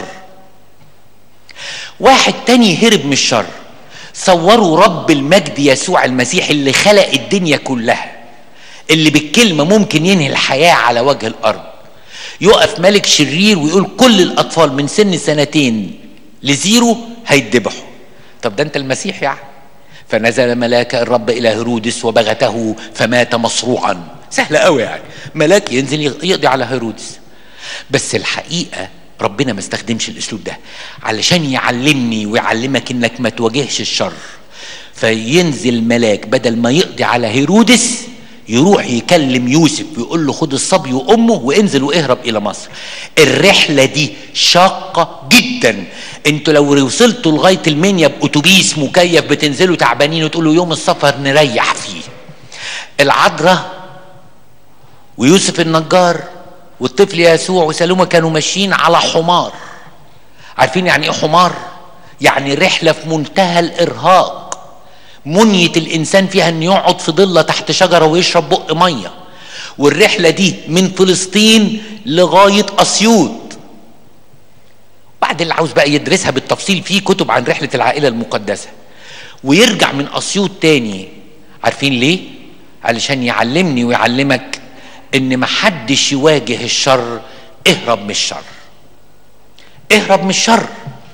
Speaker 2: واحد تاني هرب من الشر صوروا رب المجد يسوع المسيح اللي خلق الدنيا كلها اللي بالكلمه ممكن ينهي الحياه على وجه الارض يقف ملك شرير ويقول كل الاطفال من سن سنتين لزيرو هيتذبحوا طب ده انت المسيح يعني فنزل ملاك الرب الى هيرودس وبغته فمات مصروعا سهله قوي يعني ملاك ينزل يقضي على هيرودس بس الحقيقه ربنا ما استخدمش الاسلوب ده علشان يعلمني ويعلمك انك ما تواجهش الشر فينزل ملاك بدل ما يقضي على هيرودس يروح يكلم يوسف ويقول له خد الصبي وامه وانزل واهرب الى مصر الرحله دي شاقه جدا انتوا لو وصلتوا لغايه المنيا باتوبيس مكيف بتنزلوا تعبانين وتقولوا يوم السفر نريح فيه العذراء ويوسف النجار والطفل يسوع وسلومة كانوا ماشيين على حمار عارفين يعني ايه حمار يعني رحله في منتهى الارهاق منية الإنسان فيها أن يقعد في ضلة تحت شجرة ويشرب بق مية والرحلة دي من فلسطين لغاية أسيوط بعد اللي عاوز بقى يدرسها بالتفصيل في كتب عن رحلة العائلة المقدسة ويرجع من أسيوط تاني عارفين ليه؟ علشان يعلمني ويعلمك إن محدش يواجه الشر اهرب من الشر اهرب من الشر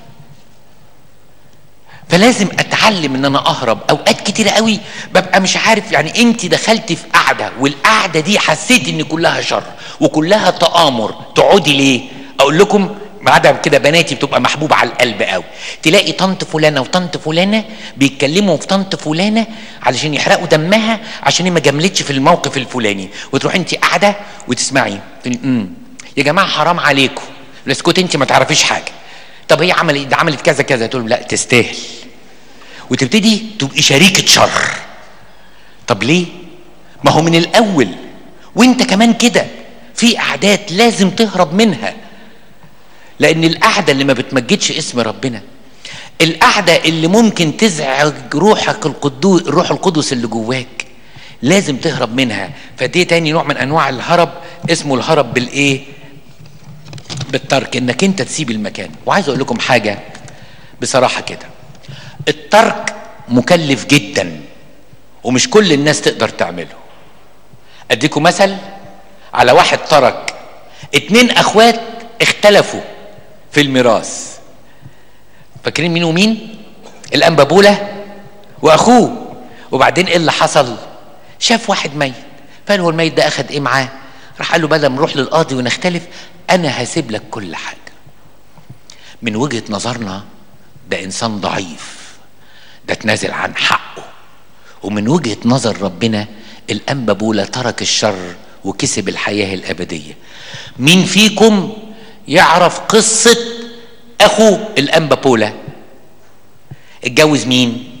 Speaker 2: فلازم اتعلم ان انا اهرب اوقات كتيرة قوي ببقى مش عارف يعني انت دخلت في قعده والقعده دي حسيت ان كلها شر وكلها تآمر تقعدي ليه اقول لكم بعدها كده بناتي بتبقى محبوبه على القلب قوي تلاقي طنط فلانه وطنط فلانه بيتكلموا في طنط فلانه علشان يحرقوا دمها عشان هي ما جملتش في الموقف الفلاني وتروح انت قاعده وتسمعي امم يا جماعه حرام عليكم اسكت انت ما تعرفيش حاجه طب هي عملت ده عملت كذا كذا تقول لا تستاهل وتبتدي تبقي شريكة شر طب ليه ما هو من الاول وانت كمان كده في قعدات لازم تهرب منها لان القعده اللي ما بتمجدش اسم ربنا القعدة اللي ممكن تزعج روحك القدوس الروح القدس اللي جواك لازم تهرب منها فدي تاني نوع من انواع الهرب اسمه الهرب بالايه بالترك انك انت تسيب المكان وعايز اقول لكم حاجة بصراحة كده الترك مكلف جدا ومش كل الناس تقدر تعمله اديكم مثل على واحد ترك اتنين اخوات اختلفوا في الميراث فاكرين مين ومين الانبابوله واخوه وبعدين ايه اللي حصل شاف واحد ميت فقال هو الميت ده اخد ايه معاه راح قال له بدل ما نروح للقاضي ونختلف انا هسيب لك كل حاجه من وجهه نظرنا ده انسان ضعيف ده تنازل عن حقه ومن وجهه نظر ربنا الانبابوله ترك الشر وكسب الحياه الابديه مين فيكم يعرف قصه اخو الانبابوله اتجوز مين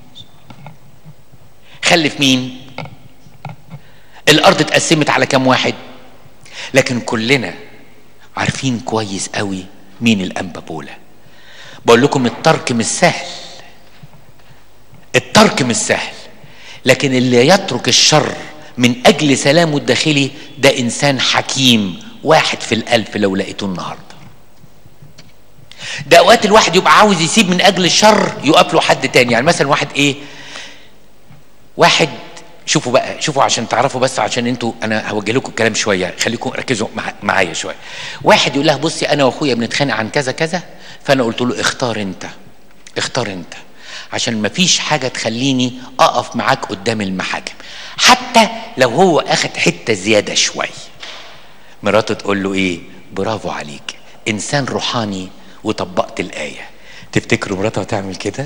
Speaker 2: خلف مين الارض اتقسمت على كام واحد لكن كلنا عارفين كويس قوي مين الانبابوله بقول لكم الترك مش سهل الترك مش سهل لكن اللي يترك الشر من اجل سلامه الداخلي ده انسان حكيم واحد في الالف لو لقيته النهارده ده اوقات الواحد يبقى عاوز يسيب من اجل الشر يقف له حد تاني يعني مثلا واحد ايه واحد شوفوا بقى شوفوا عشان تعرفوا بس عشان انتوا انا هوجه لكم الكلام شويه خليكم ركزوا مع معايا شويه واحد يقول لها بصي انا واخويا بنتخانق عن كذا كذا فانا قلت له اختار انت اختار انت عشان ما فيش حاجه تخليني اقف معاك قدام المحاكم حتى لو هو اخد حته زياده شويه مراته تقول له ايه برافو عليك انسان روحاني وطبقت الايه تفتكروا مراته هتعمل كده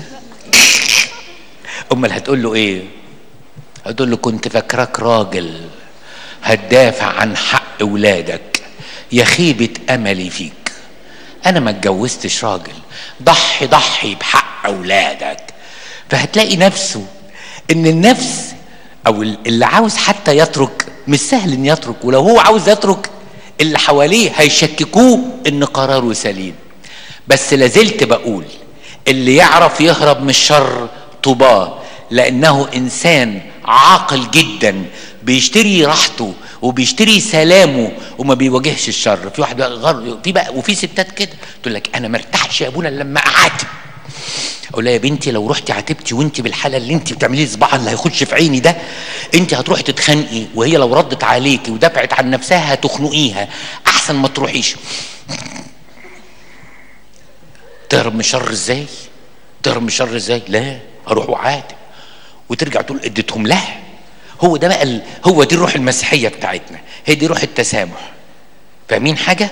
Speaker 2: امال هتقول له ايه هتقول له كنت فاكراك راجل هتدافع عن حق ولادك يا خيبة أملي فيك أنا ما اتجوزتش راجل ضحي ضحي بحق أولادك فهتلاقي نفسه إن النفس أو اللي عاوز حتى يترك مش سهل إن يترك ولو هو عاوز يترك اللي حواليه هيشككوه إن قراره سليم بس لازلت بقول اللي يعرف يهرب من الشر طوباه لأنه إنسان عاقل جدا بيشتري راحته وبيشتري سلامه وما بيواجهش الشر في واحد بقى غر في بقى وفي ستات كده تقول لك انا ما ارتاحش يا ابونا لما اعاتب اقول لها يا بنتي لو رحتي عاتبتي وانت بالحاله اللي انت بتعمليه صباعها اللي هيخش في عيني ده انت هتروحي تتخانقي وهي لو ردت عليكي ودفعت عن نفسها هتخنقيها احسن ما تروحيش تهرب من الشر ازاي تهرب من الشر ازاي لا اروح وعاتب وترجع تقول اديتهم لها هو ده بقى ال... هو دي الروح المسيحيه بتاعتنا هي دي روح التسامح فاهمين حاجه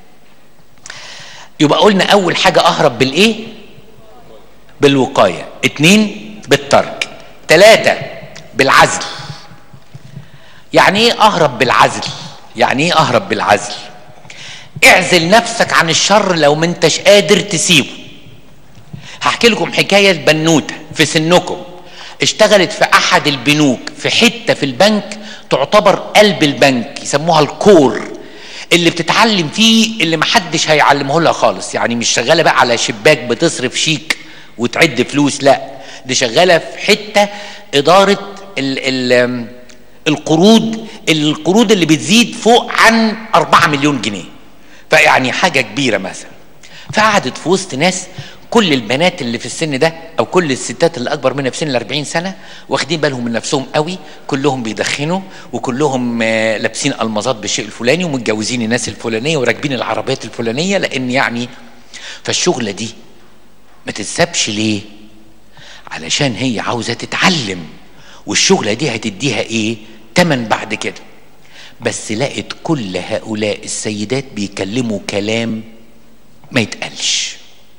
Speaker 2: يبقى قلنا اول حاجه اهرب بالايه بالوقايه اتنين بالترك ثلاثه بالعزل يعني ايه اهرب بالعزل يعني ايه اهرب بالعزل اعزل نفسك عن الشر لو ما انتش قادر تسيبه هحكي لكم حكايه بنوته في سنكم اشتغلت في احد البنوك في حته في البنك تعتبر قلب البنك يسموها الكور اللي بتتعلم فيه اللي محدش هيعلمه لها خالص يعني مش شغاله بقى على شباك بتصرف شيك وتعد فلوس لا دي شغاله في حته اداره ال ال القروض القروض اللي بتزيد فوق عن 4 مليون جنيه فيعني حاجه كبيره مثلا فقعدت في وسط ناس كل البنات اللي في السن ده او كل الستات اللي اكبر منها في سن ال 40 سنه واخدين بالهم من نفسهم قوي كلهم بيدخنوا وكلهم لابسين المظات بالشيء الفلاني ومتجوزين الناس الفلانيه وراكبين العربيات الفلانيه لان يعني فالشغله دي ما تتسابش ليه علشان هي عاوزه تتعلم والشغله دي هتديها ايه تمن بعد كده بس لقت كل هؤلاء السيدات بيكلموا كلام ما يتقالش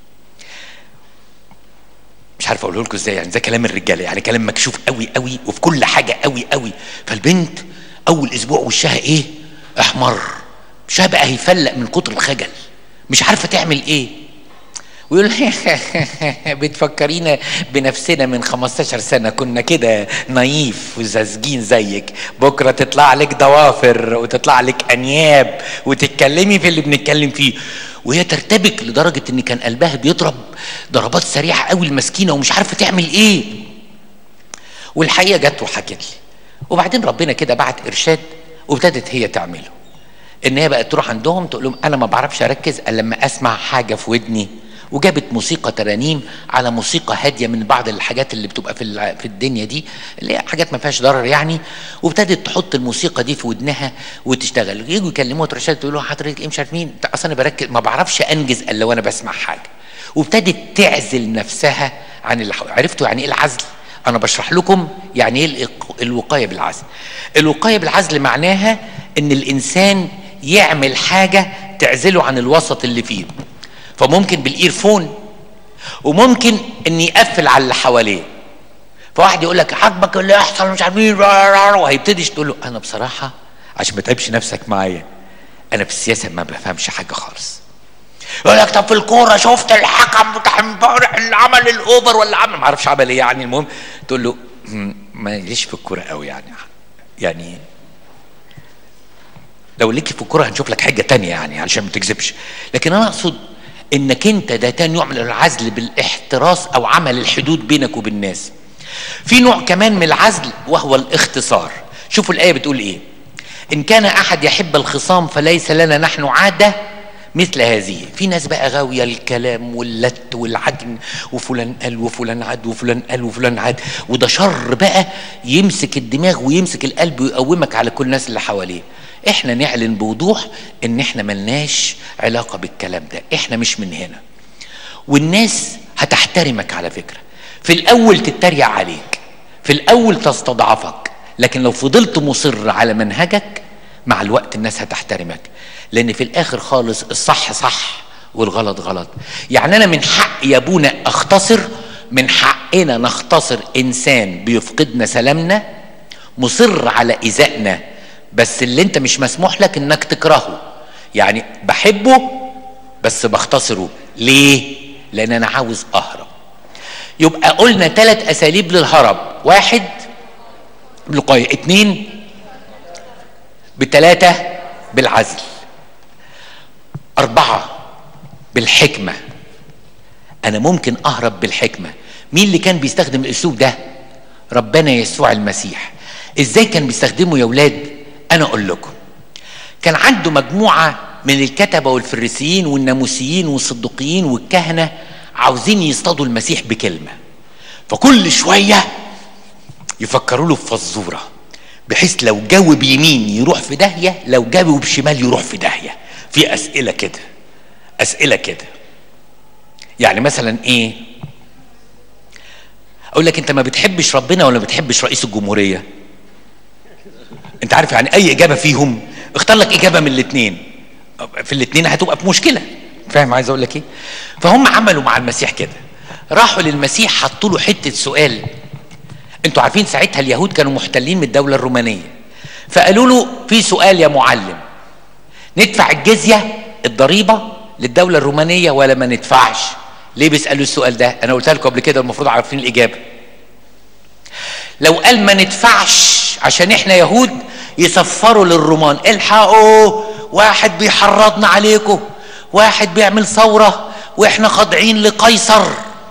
Speaker 2: مش عارف اقوله لكم ازاي يعني ده كلام الرجاله يعني كلام مكشوف قوي قوي وفي كل حاجه قوي قوي فالبنت اول اسبوع وشها ايه احمر وشها بقى هيفلق من كتر الخجل مش عارفه تعمل ايه ويقول بتفكرينا بنفسنا من 15 سنة كنا كده نايف وزازجين زيك بكرة تطلع لك ضوافر وتطلع لك أنياب وتتكلمي في اللي بنتكلم فيه وهي ترتبك لدرجه ان كان قلبها بيضرب ضربات سريعه قوي المسكينه ومش عارفه تعمل ايه والحقيقه جت وحكت لي وبعدين ربنا كده بعت ارشاد وابتدت هي تعمله ان هي بقت تروح عندهم تقول لهم انا ما بعرفش اركز الا لما اسمع حاجه في ودني وجابت موسيقى ترانيم على موسيقى هاديه من بعض الحاجات اللي بتبقى في الع- في الدنيا دي اللي هي حاجات ما فيهاش ضرر يعني وابتدت تحط الموسيقى دي في ودنها وتشتغل يجوا يكلموها ترشاد تقول له حضرتك ايه مش عارف مين اصل انا بركز ما بعرفش انجز الا وانا بسمع حاجه وابتدت تعزل نفسها عن اللي حواليها عرفتوا يعني ايه العزل انا بشرح لكم يعني ايه الإق- الوقايه بالعزل الوقايه بالعزل معناها ان الانسان يعمل حاجه تعزله عن الوسط اللي فيه فممكن بالايرفون وممكن ان يقفل على اللي حواليه فواحد يقول لك عاجبك اللي يحصل مش عارف مين وهيبتدي تقول له انا بصراحه عشان ما تعبش نفسك معايا انا في السياسه ما بفهمش حاجه خالص يقول لك طب في الكوره شفت الحكم بتاع امبارح اللي عمل الاوفر ولا عمل ما اعرفش عمل ايه يعني المهم تقول له "مم، ماليش في الكوره قوي يعني يعني لو ليك في الكوره هنشوف لك حاجه تانية يعني علشان ما تكذبش لكن انا اقصد انك انت ده تاني نوع من العزل بالاحتراس او عمل الحدود بينك وبين الناس في نوع كمان من العزل وهو الاختصار شوفوا الايه بتقول ايه ان كان احد يحب الخصام فليس لنا نحن عاده مثل هذه في ناس بقى غاويه الكلام واللت والعجن وفلان قال وفلان عاد وفلان قال وفلان عاد وده شر بقى يمسك الدماغ ويمسك القلب ويقومك على كل الناس اللي حواليه احنا نعلن بوضوح ان احنا ملناش علاقه بالكلام ده احنا مش من هنا والناس هتحترمك على فكره في الاول تتريق عليك في الاول تستضعفك لكن لو فضلت مصر على منهجك مع الوقت الناس هتحترمك لان في الاخر خالص الصح صح والغلط غلط يعني انا من حق يا ابونا اختصر من حقنا نختصر انسان بيفقدنا سلامنا مصر على ايذائنا بس اللي انت مش مسموح لك انك تكرهه يعني بحبه بس بختصره ليه لان انا عاوز اهرب يبقى قلنا ثلاث اساليب للهرب واحد بالوقايه اتنين بتلاتة بالعزل أربعة بالحكمة أنا ممكن أهرب بالحكمة مين اللي كان بيستخدم الأسلوب ده ربنا يسوع المسيح إزاي كان بيستخدمه يا ولاد أنا أقول لكم كان عنده مجموعة من الكتبة والفريسيين والناموسيين والصدقيين والكهنة عاوزين يصطادوا المسيح بكلمة فكل شوية يفكروا له في فزورة بحيث لو جاوب يمين يروح في داهية لو جاوب شمال يروح في داهية في أسئلة كده أسئلة كده يعني مثلا إيه أقول لك أنت ما بتحبش ربنا ولا ما بتحبش رئيس الجمهورية أنت عارف يعني أي إجابة فيهم اختار لك إجابة من الاثنين في الاثنين هتبقى في مشكلة فاهم عايز أقول لك إيه فهم عملوا مع المسيح كده راحوا للمسيح حطوا له حتة سؤال انتوا عارفين ساعتها اليهود كانوا محتلين من الدولة الرومانية فقالوا له في سؤال يا معلم ندفع الجزية الضريبة للدولة الرومانية ولا ما ندفعش ليه بيسألوا السؤال ده انا قلت لكم قبل كده المفروض عارفين الإجابة لو قال ما ندفعش عشان احنا يهود يسفروا للرومان الحقوا واحد بيحرضنا عليكم واحد بيعمل ثورة واحنا خاضعين لقيصر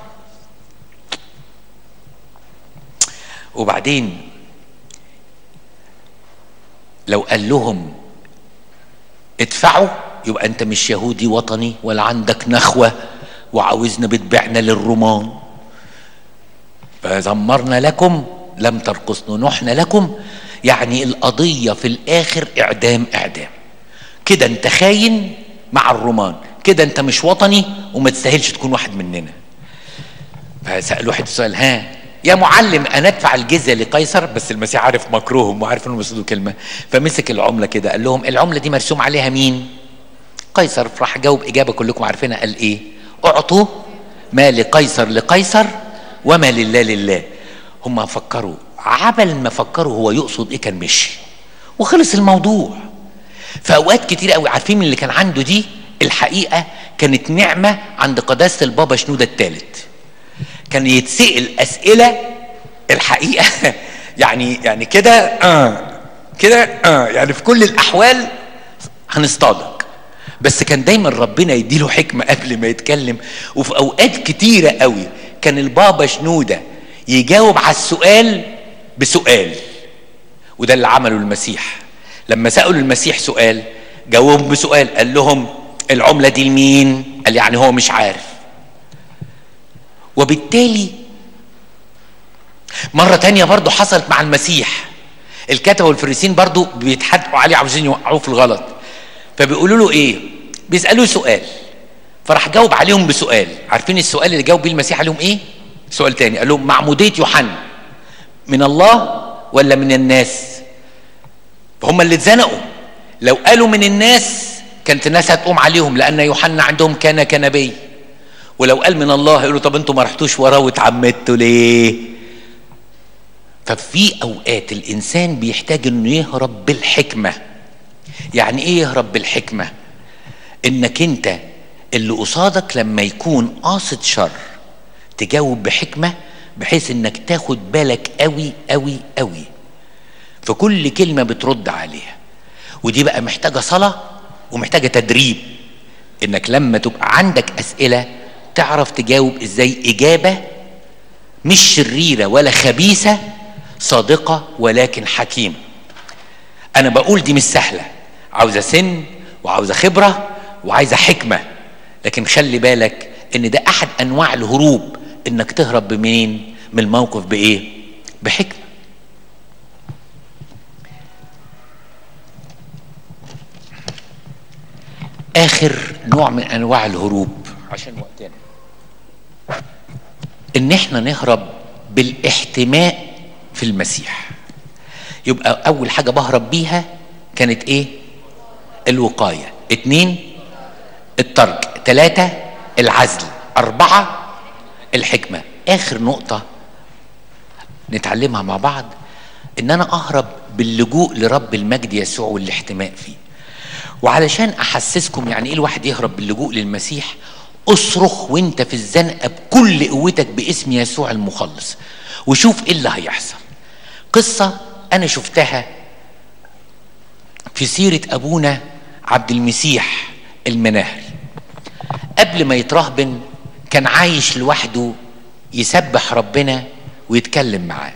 Speaker 2: وبعدين لو قال لهم ادفعوا يبقى انت مش يهودي وطني ولا عندك نخوة وعاوزنا بتبيعنا للرومان فزمرنا لكم لم ترقصنا نحن لكم يعني القضية في الآخر إعدام إعدام كده أنت خاين مع الرومان كده أنت مش وطني وما تستاهلش تكون واحد مننا فسألوا واحد السؤال ها يا معلم انا ادفع الجزيه لقيصر بس المسيح عارف مكروهم وعارف انهم يصدوا كلمه فمسك العمله كده قال لهم العمله دي مرسوم عليها مين؟ قيصر راح جاوب اجابه كلكم عارفينها قال ايه؟ اعطوا ما لقيصر لقيصر وما لله لله هم فكروا عبل ما فكروا هو يقصد ايه كان مشي وخلص الموضوع في اوقات كتير قوي عارفين من اللي كان عنده دي الحقيقه كانت نعمه عند قداسه البابا شنوده الثالث كان يتسأل أسئلة الحقيقة يعني يعني كده اه كده اه يعني في كل الأحوال هنصطادك بس كان دايما ربنا يديله حكمة قبل ما يتكلم وفي أوقات كتيرة قوي كان البابا شنودة يجاوب على السؤال بسؤال وده اللي عمله المسيح لما سألوا المسيح سؤال جاوبهم بسؤال قال لهم العملة دي لمين قال يعني هو مش عارف وبالتالي مرة تانية برضو حصلت مع المسيح الكتبة والفريسين برضو بيتحدقوا عليه عاوزين يوقعوه في الغلط فبيقولوا له ايه بيسألوه سؤال فراح جاوب عليهم بسؤال عارفين السؤال اللي جاوب بيه المسيح عليهم ايه سؤال تاني قال لهم معمودية يوحنا من الله ولا من الناس فهم اللي اتزنقوا لو قالوا من الناس كانت الناس هتقوم عليهم لان يوحنا عندهم كان كنبي ولو قال من الله يقولوا طب انتوا ما رحتوش وراه واتعمدتوا ليه ففي اوقات الانسان بيحتاج انه يهرب بالحكمه يعني ايه يهرب بالحكمه انك انت اللي قصادك لما يكون قاصد شر تجاوب بحكمه بحيث انك تاخد بالك قوي قوي قوي في كل كلمه بترد عليها ودي بقى محتاجه صلاه ومحتاجه تدريب انك لما تبقى عندك اسئله تعرف تجاوب ازاي اجابه مش شريره ولا خبيثه صادقه ولكن حكيمه انا بقول دي مش سهله عاوزه سن وعاوزه خبره وعايزه حكمه لكن خلي بالك ان ده احد انواع الهروب انك تهرب منين من الموقف بايه بحكمه اخر نوع من انواع الهروب عشان وقتنا ان احنا نهرب بالاحتماء في المسيح يبقى اول حاجه بهرب بيها كانت ايه الوقايه اتنين الترك ثلاثة العزل أربعة الحكمة آخر نقطة نتعلمها مع بعض إن أنا أهرب باللجوء لرب المجد يسوع والاحتماء فيه وعلشان أحسسكم يعني إيه الواحد يهرب باللجوء للمسيح اصرخ وانت في الزنقة بكل قوتك باسم يسوع المخلص وشوف ايه اللي هيحصل قصة أنا شفتها في سيرة أبونا عبد المسيح المناهري قبل ما يترهبن كان عايش لوحده يسبح ربنا ويتكلم معاه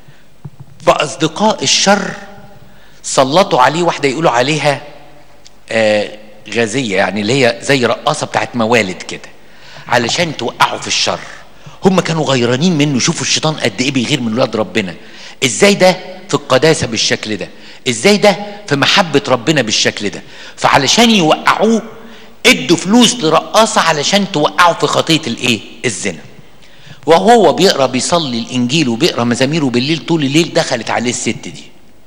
Speaker 2: فأصدقاء الشر سلطوا عليه واحدة يقولوا عليها آه غازية يعني اللي هي زي رقاصة بتاعت موالد كده علشان توقعوا في الشر هم كانوا غيرانين منه شوفوا الشيطان قد ايه بيغير من ولاد ربنا ازاي ده في القداسة بالشكل ده ازاي ده في محبة ربنا بالشكل ده فعلشان يوقعوه ادوا فلوس لرقاصة علشان توقعه في خطية الايه الزنا وهو بيقرا بيصلي الانجيل وبيقرا مزاميره بالليل طول الليل دخلت عليه الست دي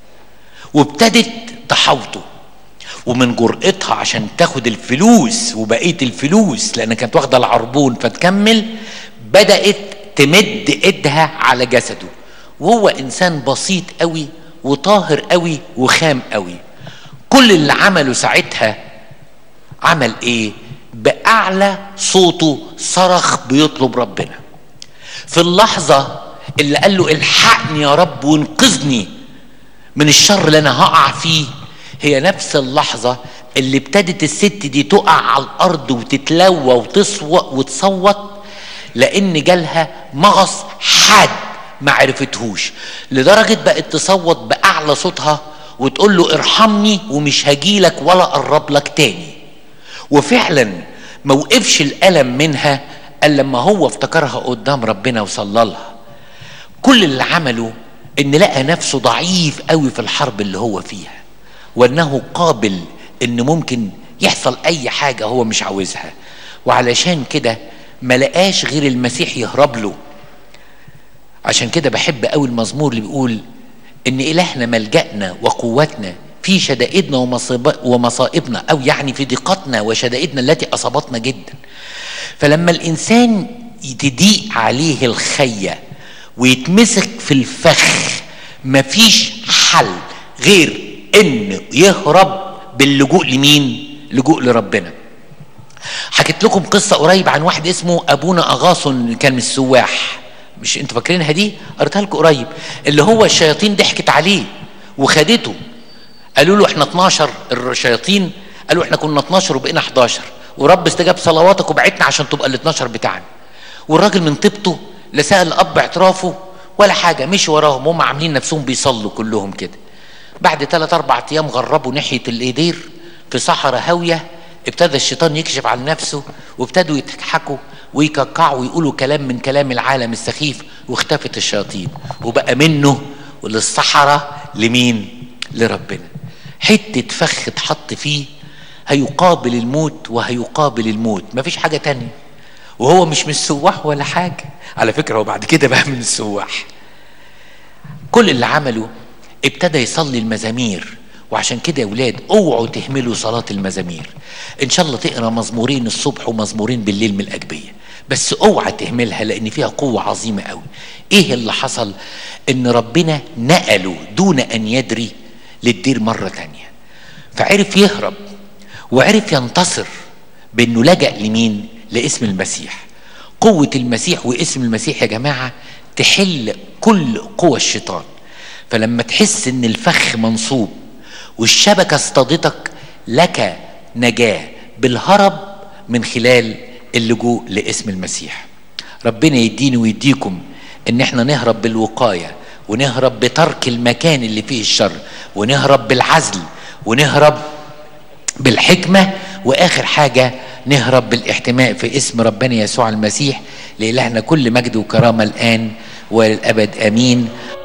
Speaker 2: وابتدت تحاوطه ومن جرأتها عشان تاخد الفلوس وبقيه الفلوس لان كانت واخده العربون فتكمل بدات تمد ايدها على جسده وهو انسان بسيط قوي وطاهر قوي وخام قوي كل اللي عمله ساعتها عمل ايه باعلى صوته صرخ بيطلب ربنا في اللحظه اللي قال له الحقني يا رب وانقذني من الشر اللي انا هقع فيه هي نفس اللحظه اللي ابتدت الست دي تقع على الارض وتتلوى وتصوت وتصوت لان جالها مغص حاد ما عرفتهوش لدرجه بقت تصوت باعلى صوتها وتقول له ارحمني ومش هجيلك ولا اقرب لك تاني وفعلا ما وقفش الالم منها الا لما هو افتكرها قدام ربنا وصلى لها كل اللي عمله ان لقى نفسه ضعيف قوي في الحرب اللي هو فيها وانه قابل ان ممكن يحصل اي حاجه هو مش عاوزها وعلشان كده ما لقاش غير المسيح يهرب له عشان كده بحب قوي المزمور اللي بيقول ان الهنا ملجأنا وقوتنا في شدائدنا ومصائبنا او يعني في ضيقتنا وشدائدنا التي اصابتنا جدا فلما الانسان تضيق عليه الخيه ويتمسك في الفخ مفيش حل غير انه يهرب باللجوء لمين لجوء لربنا حكيت لكم قصة قريب عن واحد اسمه أبونا أغاصن كان من السواح مش انتوا فاكرينها دي قريتها لكم قريب اللي هو الشياطين ضحكت عليه وخدته قالوا له احنا 12 الشياطين قالوا احنا كنا 12 وبقينا 11 ورب استجاب صلواتك وبعتنا عشان تبقى ال 12 بتاعنا والراجل من طيبته لا سال الاب اعترافه ولا حاجه مشي وراهم هم عاملين نفسهم بيصلوا كلهم كده بعد ثلاث اربع ايام غربوا ناحيه الايدير في صحراء هاويه ابتدى الشيطان يكشف عن نفسه وابتدوا يضحكوا ويكعكعوا ويقولوا كلام من كلام العالم السخيف واختفت الشياطين وبقى منه للصحراء لمين لربنا حته فخ اتحط فيه هيقابل الموت وهيقابل الموت مفيش حاجه تانية وهو مش من السواح ولا حاجه على فكره هو بعد كده بقى من السواح كل اللي عمله ابتدى يصلي المزامير وعشان كده يا ولاد اوعوا تهملوا صلاة المزامير ان شاء الله تقرا مزمورين الصبح ومزمورين بالليل من الاجبية بس اوعى تهملها لان فيها قوة عظيمة قوي ايه اللي حصل ان ربنا نقله دون ان يدري للدير مرة تانية فعرف يهرب وعرف ينتصر بانه لجأ لمين لاسم المسيح قوة المسيح واسم المسيح يا جماعة تحل كل قوى الشيطان فلما تحس ان الفخ منصوب والشبكة اصطادتك لك نجاة بالهرب من خلال اللجوء لاسم المسيح ربنا يديني ويديكم ان احنا نهرب بالوقاية ونهرب بترك المكان اللي فيه الشر ونهرب بالعزل ونهرب بالحكمة واخر حاجة نهرب بالاحتماء في اسم ربنا يسوع المسيح لإلهنا كل مجد وكرامة الآن وللأبد آمين